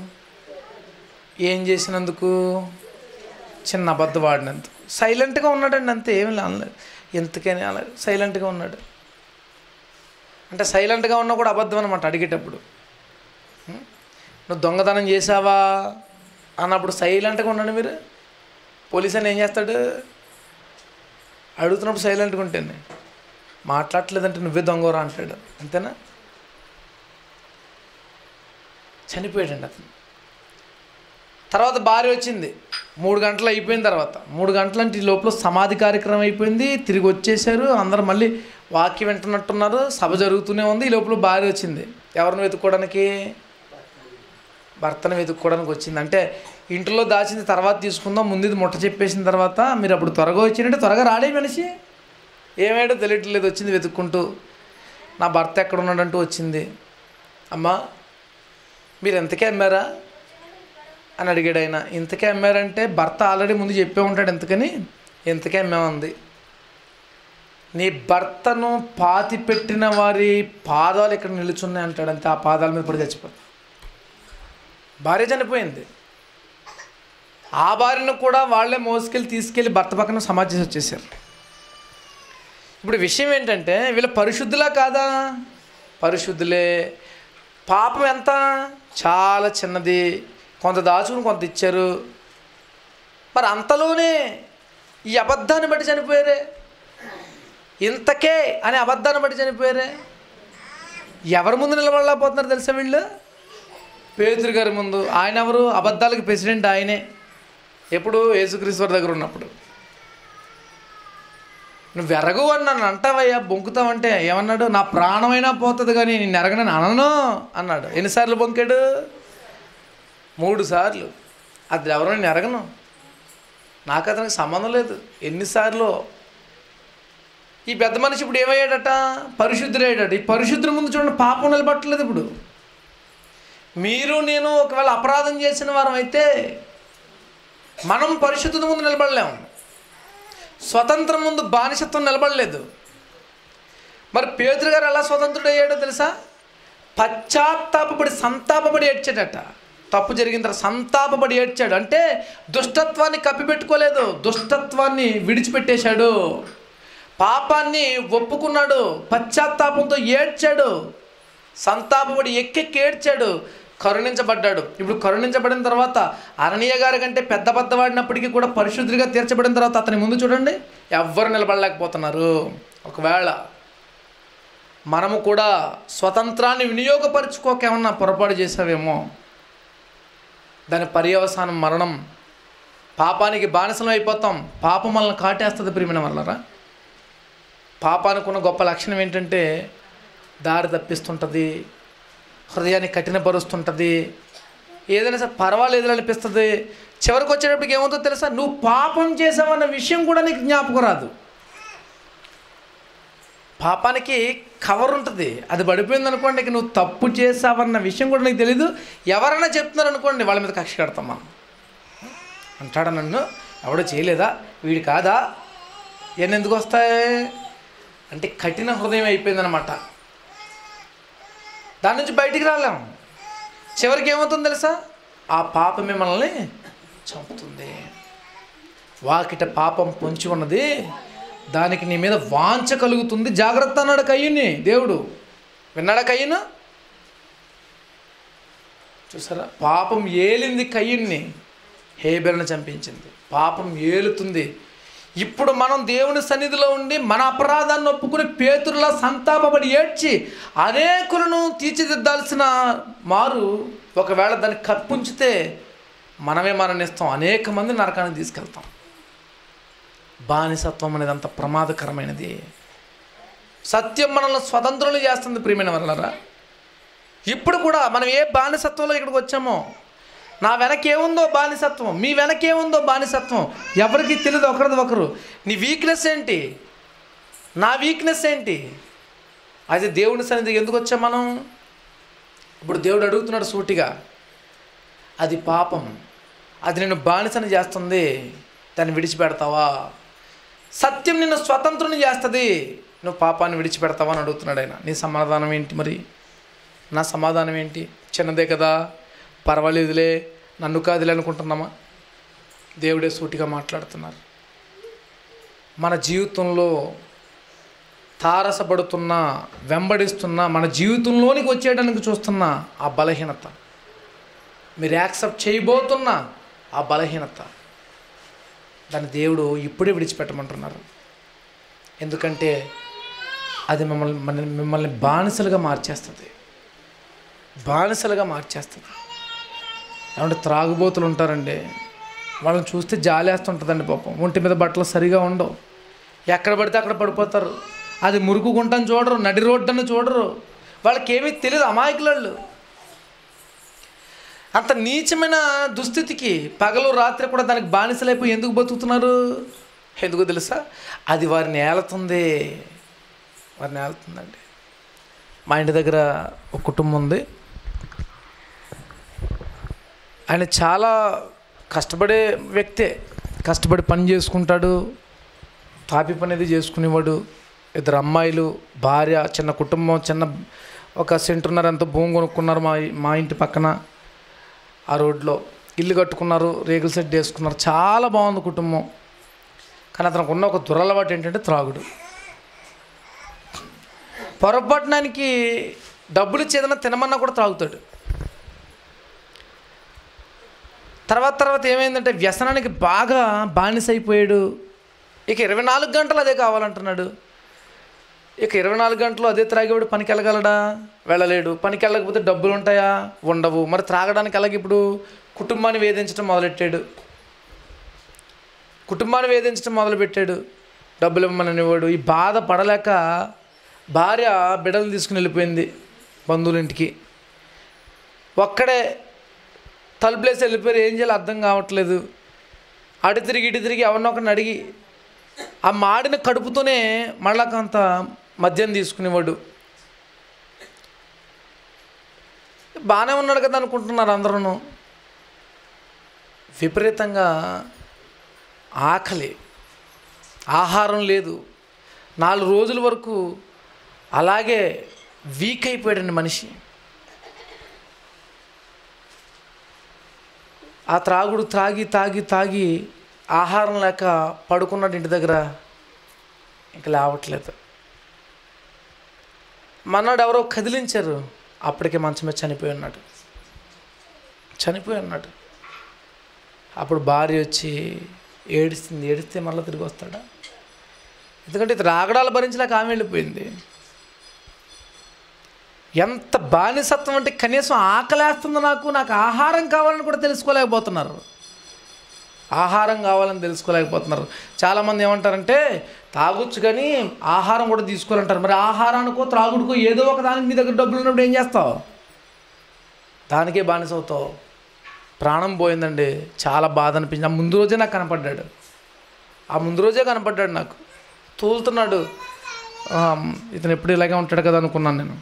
ఏం చేసినందుకు చిన్న అబద్ధం వాడినందుకు సైలెంట్గా ఉన్నాడండి అంతే ఏమి అనలేదు ఎందుకని అలా సైలెంట్గా ఉన్నాడు అంటే సైలెంట్గా ఉన్నా కూడా అబద్ధం అనమాట అడిగేటప్పుడు ఉం? నువ్వు దొంగతనం చేసావా అన్నప్పుడు సైలెంట్గా ఉండండి మీరు పోలీస్ అని ఏం చేస్తాడు అడుగుతున్నప్పుడు సైలెంట్గా ఉంటేనే మాట్లాడలేదంటే నువ్వే దొంగరా అంటాడు అంతేనా చనిపోయాడండి అతను తర్వాత భార్య వచ్చింది మూడు గంటలు అయిపోయిన తర్వాత మూడు గంటలంటే ఈ లోపల సమాధి కార్యక్రమం అయిపోయింది తిరిగి వచ్చేసారు అందరూ మళ్ళీ వాక్యం వింటున్నట్టున్నారు సభ జరుగుతూనే ఉంది ఈ లోపల భార్య వచ్చింది ఎవరిని వెతుక్కోవడానికి భర్తను వెతుక్కోవడానికి వచ్చింది అంటే ఇంట్లో దాచింది తర్వాత తీసుకుందాం ముందు ఇది ముట్ట చెప్పేసిన తర్వాత మీరు అప్పుడు త్వరగా వచ్చినట్టే త్వరగా రాడే మనిషి ఏమేడో తెలియట్లేదు వచ్చింది వెతుక్కుంటూ నా భర్త ఎక్కడ ఉన్నాడంటూ వచ్చింది అమ్మా మీరు ఎంతకే అమ్మారా అని అడిగాడు ఆయన ఇంతకే అమ్మారంటే భర్త ఆల్రెడీ ముందు చెప్పే ఉంటాడు ఎంతకని ఇంతకే అమ్మామంది నీ భర్తను పాతి పెట్టిన వారి పాదాలు ఇక్కడ నిలుచున్నాయి అంటాడు అంతే ఆ పాదాల మీద పడి చచ్చిపోయి భార్య చనిపోయింది ఆ భార్యను కూడా వాళ్ళే మోసుకెళ్ళి తీసుకెళ్ళి భర్త పక్కన సమాధి చేసి వచ్చేసారు ఇప్పుడు విషయం ఏంటంటే వీళ్ళ పరిశుద్ధులా కాదా పరిశుద్ధులే పాపం ఎంత చాలా చిన్నది కొంత దాచుకుని కొంత ఇచ్చారు మరి అంతలోనే ఈ అబద్ధాన్ని బట్టి చనిపోయారే ఇంతకే అనే అబద్ధాన్ని బట్టి చనిపోయారే ఎవరి ముందు నిలబడలేకపోతున్నారు తెలుసా వీళ్ళు పేతురు గారి ముందు ఆయన ఎవరు అబద్ధాలకి ప్రెసిడెంట్ ఆయనే ఎప్పుడు యేసుక్రీశ్వర్ దగ్గర ఉన్నప్పుడు నువ్వు ఎరగు అని నన్ను అంటావయ్యా బొంకుతావంటే ఏమన్నాడు నా ప్రాణమైనా పోతుంది కానీ నేను ఎరగనని అనను అన్నాడు ఎన్నిసార్లు బొంకాడు మూడు సార్లు అది ఎవరో నేను ఎరగను నాకు అతనికి సంబంధం లేదు ఎన్నిసార్లు ఈ పెద్ద మనిషి ఇప్పుడు ఏమయ్యాడట పరిశుద్ధుడయ్యాడట ఈ పరిశుద్ధుల ముందు చూడండి పాపం నిలబట్టలేదు ఇప్పుడు మీరు నేను ఒకవేళ అపరాధం చేసిన వారం అయితే మనం పరిశుద్ధత ముందు నిలబడలేము స్వతంత్రం ముందు బానిసత్వం నిలబడలేదు మరి పేదరు గారు ఎలా స్వతంత్రుడయ్యాడో తెలుసా పశ్చాత్తాపపడి సంతాపపడి ఏడ్చాడట తప్పు జరిగిన తర్వాత సంతాపపడి ఏడ్చాడు అంటే దుష్టత్వాన్ని కప్పిపెట్టుకోలేదు దుష్టత్వాన్ని విడిచిపెట్టేశాడు పాపాన్ని ఒప్పుకున్నాడు పశ్చాత్తాపంతో ఏడ్చాడు సంతాపపడి ఎక్కెక్కి ఏడ్చాడు కరుణించబడ్డాడు ఇప్పుడు కరుణించబడిన తర్వాత అరణ్య గారి కంటే పెద్ద పెద్ద వాడినప్పటికీ కూడా పరిశుద్ధిగా తీర్చబడిన తర్వాత అతని ముందు చూడండి ఎవ్వరు నిలబడలేకపోతున్నారు ఒకవేళ మనము కూడా స్వతంత్రాన్ని వినియోగపరుచుకోక ఏమన్నా పొరపాటు చేసావేమో దాని పర్యవసానం మరణం పాపానికి బానిసలం అయిపోతాం పాపం మనల్ని కాటేస్తుంది ప్రియమైన వల్లరా పాపానికి ఉన్న గొప్ప లక్షణం ఏంటంటే దారి తప్పిస్తుంటుంది హృదయాన్ని కఠినపరుస్తుంటుంది ఏదైనా సరే పర్వాలేదు అనిపిస్తుంది చివరికి వచ్చేటప్పటికి ఏమవుతుందో తెలుసా నువ్వు పాపం చేసావన్న విషయం కూడా నీకు జ్ఞాపకం రాదు పాపానికి కవర్ ఉంటుంది అది పడిపోయింది అనుకోండి ఇక నువ్వు తప్పు చేసావన్న విషయం కూడా నీకు తెలీదు ఎవరైనా చెప్తున్నారు అనుకోండి వాళ్ళ మీద కక్ష కడతాం మనం అంటాడా నన్ను ఎవడో చేయలేదా వీడు కాదా ఇవన్నీ ఎందుకు వస్తాయి అంటే కఠిన హృదయం అయిపోయిందనమాట దాని నుంచి బయటికి రాలేం చివరికి ఏమవుతుందో తెలుసా ఆ పాపమే మనల్ని చంపుతుంది వాకిట పాపం పొంచి ఉన్నది దానికి నీ మీద వాంఛ కలుగుతుంది జాగ్రత్త అన్నాడు కయ్యుని దేవుడు విన్నాడా కయ్యను చూసారా పాపం ఏలింది కయ్యుణ్ణి హేబెలను చంపించింది పాపం ఏలుతుంది ఇప్పుడు మనం దేవుని సన్నిధిలో ఉండి మన అపరాధాన్ని ఒప్పుకుని పేతురులా సంతాపబడి ఏడ్చి అనేకులను తీర్చిదిద్దాల్సిన మారు ఒకవేళ దాన్ని కప్పుంచితే మనమే మరణిస్తాం అనేక మంది నరకానికి తీసుకెళ్తాం బానిసత్వం అనేది అంత ప్రమాదకరమైనది సత్యం మనల్ని స్వతంత్రులు చేస్తుంది ప్రియమైన వల్లరా ఇప్పుడు కూడా మనం ఏ బానిసత్వంలో ఇక్కడికి వచ్చామో నా వెనక ఏముందో బానిసత్వం మీ వెనక ఏముందో బానిసత్వం ఎవరికి తెలియదు ఒకరిది ఒకరు నీ వీక్నెస్ ఏంటి నా వీక్నెస్ ఏంటి అయితే దేవుని సన్నిధికి ఎందుకు వచ్చాం మనం ఇప్పుడు దేవుడు అడుగుతున్నాడు సూటిగా అది పాపం అది నిన్ను బానిసని చేస్తుంది దాన్ని విడిచిపెడతావా సత్యం నిన్ను స్వతంత్రుని చేస్తుంది నువ్వు పాపాన్ని విడిచిపెడతావా అని అడుగుతున్నాడు ఆయన నీ సమాధానం ఏంటి మరి నా సమాధానం ఏంటి చిన్నదే కదా పర్వాలేదులే నన్ను కాదులే అనుకుంటున్నామా దేవుడే సూటిగా మాట్లాడుతున్నారు మన జీవితంలో తారసపడుతున్న వెంబడిస్తున్న మన జీవితంలోనికి వచ్చేయడానికి చూస్తున్న ఆ బలహీనత మీరు యాక్సెప్ట్ చేయబోతున్న ఆ బలహీనత దాన్ని దేవుడు ఇప్పుడే విడిచిపెట్టమంటున్నారు ఎందుకంటే అది మిమ్మల్ని మన మిమ్మల్ని బానిసలుగా మార్చేస్తుంది బానిసలుగా మార్చేస్తుంది ఏమంటే త్రాగుబోతులు ఉంటారండి వాళ్ళని చూస్తే జాలేస్తుంటుందండి పాపం ఒంటి మీద బట్టలు సరిగా ఉండవు ఎక్కడ పడితే అక్కడ పడిపోతారు అది మురుకు గుంటని చూడరు నడి రోడ్డని చూడరు వాళ్ళకి ఏమీ తెలియదు అమాయకులు అంత నీచమైన దుస్థితికి పగలు రాత్రి కూడా దానికి బానిసలైపోయి ఎందుకు బతుకుతున్నారు ఎందుకు తెలుసా అది వారిని ఏలుతుంది వారిని ఏలుతుందండి మా ఇంటి దగ్గర ఒక కుటుంబం ఉంది ఆయన చాలా కష్టపడే వ్యక్తే కష్టపడి పని చేసుకుంటాడు తాపి పని అది చేసుకునేవాడు ఇద్దరు అమ్మాయిలు భార్య చిన్న కుటుంబం చిన్న ఒక సెంటున్నర ఎంతో భూమి కొనుక్కున్నారు మా మా ఇంటి పక్కన ఆ రోడ్లో ఇల్లు కట్టుకున్నారు రేగుల సెట్ వేసుకున్నారు చాలా బాగుంది కుటుంబం కానీ అతనికి ఉన్న ఒక దురలవాటు ఏంటంటే త్రాగుడు పొరపాటునానికి డబ్బులు ఇచ్చి ఏదైనా తినమన్నా కూడా త్రాగుతాడు తర్వాత తర్వాత ఏమైందంటే వ్యసనానికి బాగా బానిస అయిపోయాడు ఇక ఇరవై నాలుగు గంటలు అదే కావాలంటున్నాడు ఇక ఇరవై నాలుగు గంటలు అదే త్రాగేవాడు పనికి వెళ్ళగలడా వెళ్ళలేడు పనికి వెళ్ళకపోతే డబ్బులు ఉంటాయా ఉండవు మరి త్రాగడానికి అలాగే ఇప్పుడు కుటుంబాన్ని వేధించడం మొదలెట్టాడు కుటుంబాన్ని వేధించడం మొదలుపెట్టాడు డబ్బులు ఇవ్వమనేవాడు ఈ బాధ పడలేక భార్య బిడ్డలు తీసుకుని వెళ్ళిపోయింది బంధువుల ఇంటికి ఒక్కడే తలుపులేసి వెళ్ళిపోయారు ఏం చేయాలో అర్థం కావట్లేదు అటు తిరిగి ఇటు తిరిగి ఎవరినొకరిని అడిగి ఆ మాడిన కడుపుతోనే మళ్ళా కొంత మద్యం తీసుకునేవాడు బాగానే ఉన్నాడు కదా అనుకుంటున్నారు అందరూ విపరీతంగా ఆకలి ఆహారం లేదు నాలుగు రోజుల వరకు అలాగే వీక్ అయిపోయాడండి మనిషి ఆ త్రాగుడు తాగి తాగి తాగి ఆహారం లేక పడుకున్నాడు ఇంటి దగ్గర ఇంక లేవట్లేదు మన్నాడు ఎవరో కదిలించారు అప్పటికే మంచం మీద చనిపోయి ఉన్నాడు చనిపోయి ఉన్నాడు అప్పుడు భార్య వచ్చి ఏడుస్తుంది ఏడిస్తే మళ్ళీ తిరిగి వస్తాడా ఎందుకంటే ఇది రాగడాలు భరించలేక ఆమె వెళ్ళిపోయింది ఎంత బానిసత్వం అంటే కనీసం ఆకలేస్తుంది నాకు నాకు ఆహారం కావాలని కూడా తెలుసుకోలేకపోతున్నారు ఆహారం కావాలని తెలుసుకోలేకపోతున్నారు చాలామంది ఏమంటారంటే తాగొచ్చు కానీ ఆహారం కూడా తీసుకోవాలంటారు మరి ఆహారానికో త్రాగుడికో ఏదో ఒక దానికి నీ దగ్గర డబ్బులు ఉన్నప్పుడు ఏం చేస్తావు దానికే బానిస అవుతావు ప్రాణం పోయిందండి చాలా బాధ అనిపించింది ఆ ముందు రోజే నాకు కనపడ్డాడు ఆ ముందు రోజే కనపడ్డాడు నాకు తూలుతున్నాడు ఆ, ఇతను ఎప్పుడు ఇలాగే ఉంటాడు కదా అనుకున్నాను నేను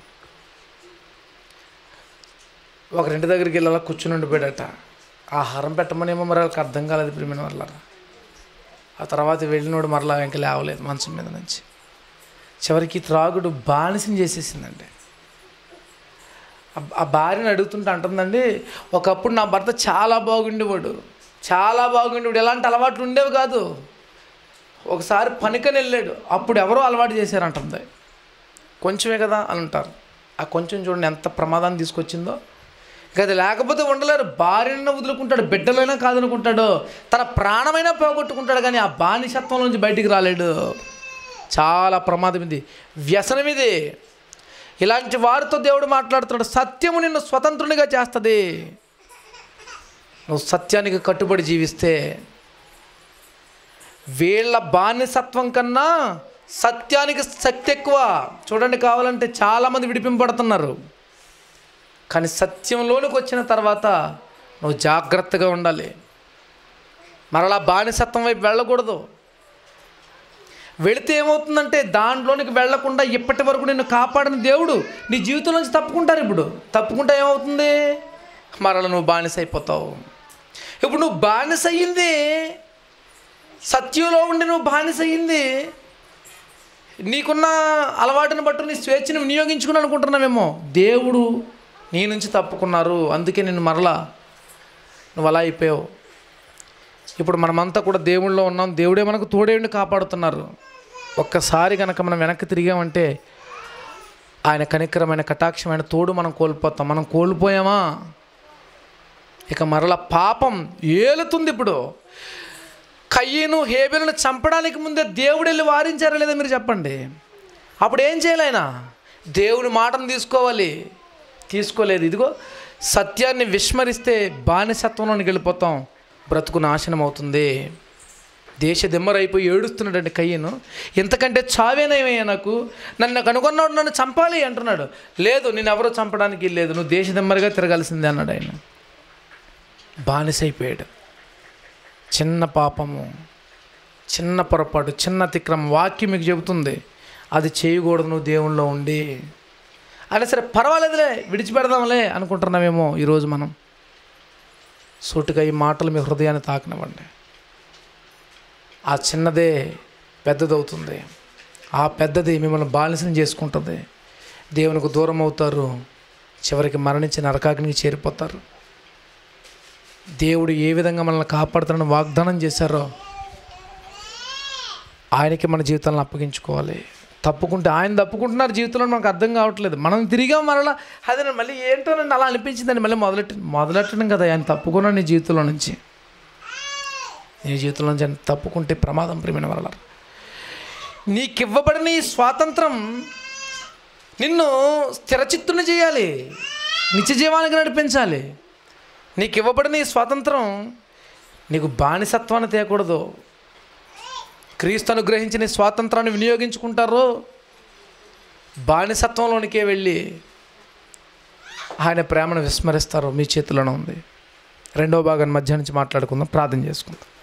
ఒకరింటి దగ్గరికి వెళ్ళి అలా కూర్చుని ఉండిపోయాడట ఆహారం పెట్టమనేమో మరి వాళ్ళకి అర్థం కాలేదు ప్రియమైన వల్ల ఆ తర్వాత వెళ్ళినోడు మరలా ఇంక లేవలేదు మంచం మీద నుంచి చివరికి త్రాగుడు బానిసం చేసేసిందండి ఆ- ఆ భార్యని అడుగుతుంటే అంటుందండి ఒకప్పుడు నా భర్త చాలా బాగుండేవాడు చాలా బాగుండేవాడు ఎలాంటి అలవాట్లు ఉండేవి కాదు ఒకసారి పనికని వెళ్ళాడు అప్పుడు ఎవరో అలవాటు చేశారంటుంది కొంచెమే కదా అని అంటారు ఆ కొంచెం చూడండి ఎంత ప్రమాదాన్ని తీసుకొచ్చిందో ఇక అది లేకపోతే ఉండలేరు భార్యను వదులుకుంటాడు బిడ్డలైనా కాదనుకుంటాడు తన ప్రాణమైనా పోగొట్టుకుంటాడు కానీ ఆ బానిసత్వం నుంచి బయటికి రాలేడు చాలా ప్రమాదం ఇది వ్యసనం ఇది ఇలాంటి వారితో దేవుడు మాట్లాడుతున్నాడు సత్యము నిన్ను స్వతంత్రునిగా చేస్తుంది నువ్వు సత్యానికి కట్టుబడి జీవిస్తే వీళ్ళ బానిసత్వం కన్నా సత్యానికి శక్తి ఎక్కువ చూడండి కావాలంటే చాలామంది విడిపింపబడుతున్నారు కానీ సత్యంలోనికి వచ్చిన తర్వాత నువ్వు జాగ్రత్తగా ఉండాలి మరలా బానిసత్వం వైపు వెళ్ళకూడదు వెళితే ఏమవుతుందంటే దాంట్లోనికి వెళ్లకుండా ఇప్పటి వరకు నిన్ను కాపాడిన దేవుడు నీ జీవితం నుంచి తప్పుకుంటారు ఇప్పుడు తప్పుకుంటే ఏమవుతుంది మరలా నువ్వు బానిస అయిపోతావు ఇప్పుడు నువ్వు బానిస అయ్యింది సత్యంలో ఉండి నువ్వు బానిస అయ్యింది నీకున్న అలవాటుని బట్టి నీ స్వేచ్ఛను వినియోగించుకుని అనుకుంటున్నావేమో దేవుడు నీ నుంచి తప్పుకున్నారు అందుకే నేను మరలా నువ్వు అలా అయిపోయావు ఇప్పుడు మనమంతా కూడా దేవుళ్ళలో ఉన్నాం దేవుడే మనకు తోడేండి కాపాడుతున్నారు ఒక్కసారి కనుక మనం వెనక్కి తిరిగామంటే ఆయన కనికరమైన కటాక్షమైన తోడు మనం కోల్పోతాం మనం కోల్పోయామా ఇక మరల పాపం ఏలుతుంది ఇప్పుడు కయ్యను హేబెలను చంపడానికి ముందే దేవుడు వెళ్ళి వారించారా లేదా మీరు చెప్పండి అప్పుడు ఏం చేయాలి ఆయన దేవుని మాటను తీసుకోవాలి తీసుకోలేదు ఇదిగో సత్యాన్ని విస్మరిస్తే బానిసత్వంలోనికి వెళ్ళిపోతాం బ్రతుకు నాశనం అవుతుంది దేశ దిమ్మరైపోయి ఏడుస్తున్నాడండి కయ్యను ఇంతకంటే చావేనయ్యా నాకు నన్ను కనుగొన్నాడు నన్ను చంపాలి అంటున్నాడు లేదు నేను ఎవరో చంపడానికి లేదు నువ్వు దేశ దిమ్మరిగా తిరగాల్సిందే అన్నాడు ఆయన బానిసైపోయాడు చిన్న పాపము చిన్న పొరపాటు చిన్న తిక్రమం వాక్యం మీకు చెబుతుంది అది చేయకూడదు నువ్వు దేవుల్లో ఉండి అలా సరే పర్వాలేదులే విడిచిపెడదాంలే అనుకుంటున్నామేమో ఈరోజు మనం సూటిగా ఈ మాటలు మీ హృదయాన్ని తాకనివ్వండి ఆ చిన్నదే పెద్దదవుతుంది ఆ పెద్దది మిమ్మల్ని బానిసం చేసుకుంటుంది దేవునికి దూరం అవుతారు చివరికి మరణించి నరకాగ్నికి చేరిపోతారు దేవుడు ఏ విధంగా మనల్ని కాపాడుతానని వాగ్దానం చేశారో ఆయనకి మన జీవితాలను అప్పగించుకోవాలి తప్పుకుంటే ఆయన తప్పుకుంటున్నారు జీవితంలో మనకు అర్థం కావట్లేదు మనం తిరిగా మరలా అదే నేను మళ్ళీ ఏంటో నన్ను అలా అనిపించిందని మళ్ళీ మొదలెట్టి మొదలెట్టడం కదా ఆయన తప్పుకున్నాను నీ జీవితంలో నుంచి నీ జీవితంలో నుంచి ఆయన తప్పుకుంటే ప్రమాదం ప్రేమైన వల్ల నీకివ్వబడిన ఈ స్వాతంత్రం నిన్ను స్థిరచిత్తుని చేయాలి నిత్య జీవానికి నడిపించాలి నీకు ఇవ్వబడిన ఈ స్వాతంత్రం నీకు బానిసత్వాన్ని తేకూడదు క్రీస్తు అనుగ్రహించిన ఈ స్వాతంత్రాన్ని వినియోగించుకుంటారో బానిసత్వంలోనికే వెళ్ళి ఆయన ప్రేమను విస్మరిస్తారు మీ చేతిలోనే ఉంది రెండో భాగాన్ని మధ్య నుంచి మాట్లాడుకుందాం ప్రార్థన చేసుకుందాం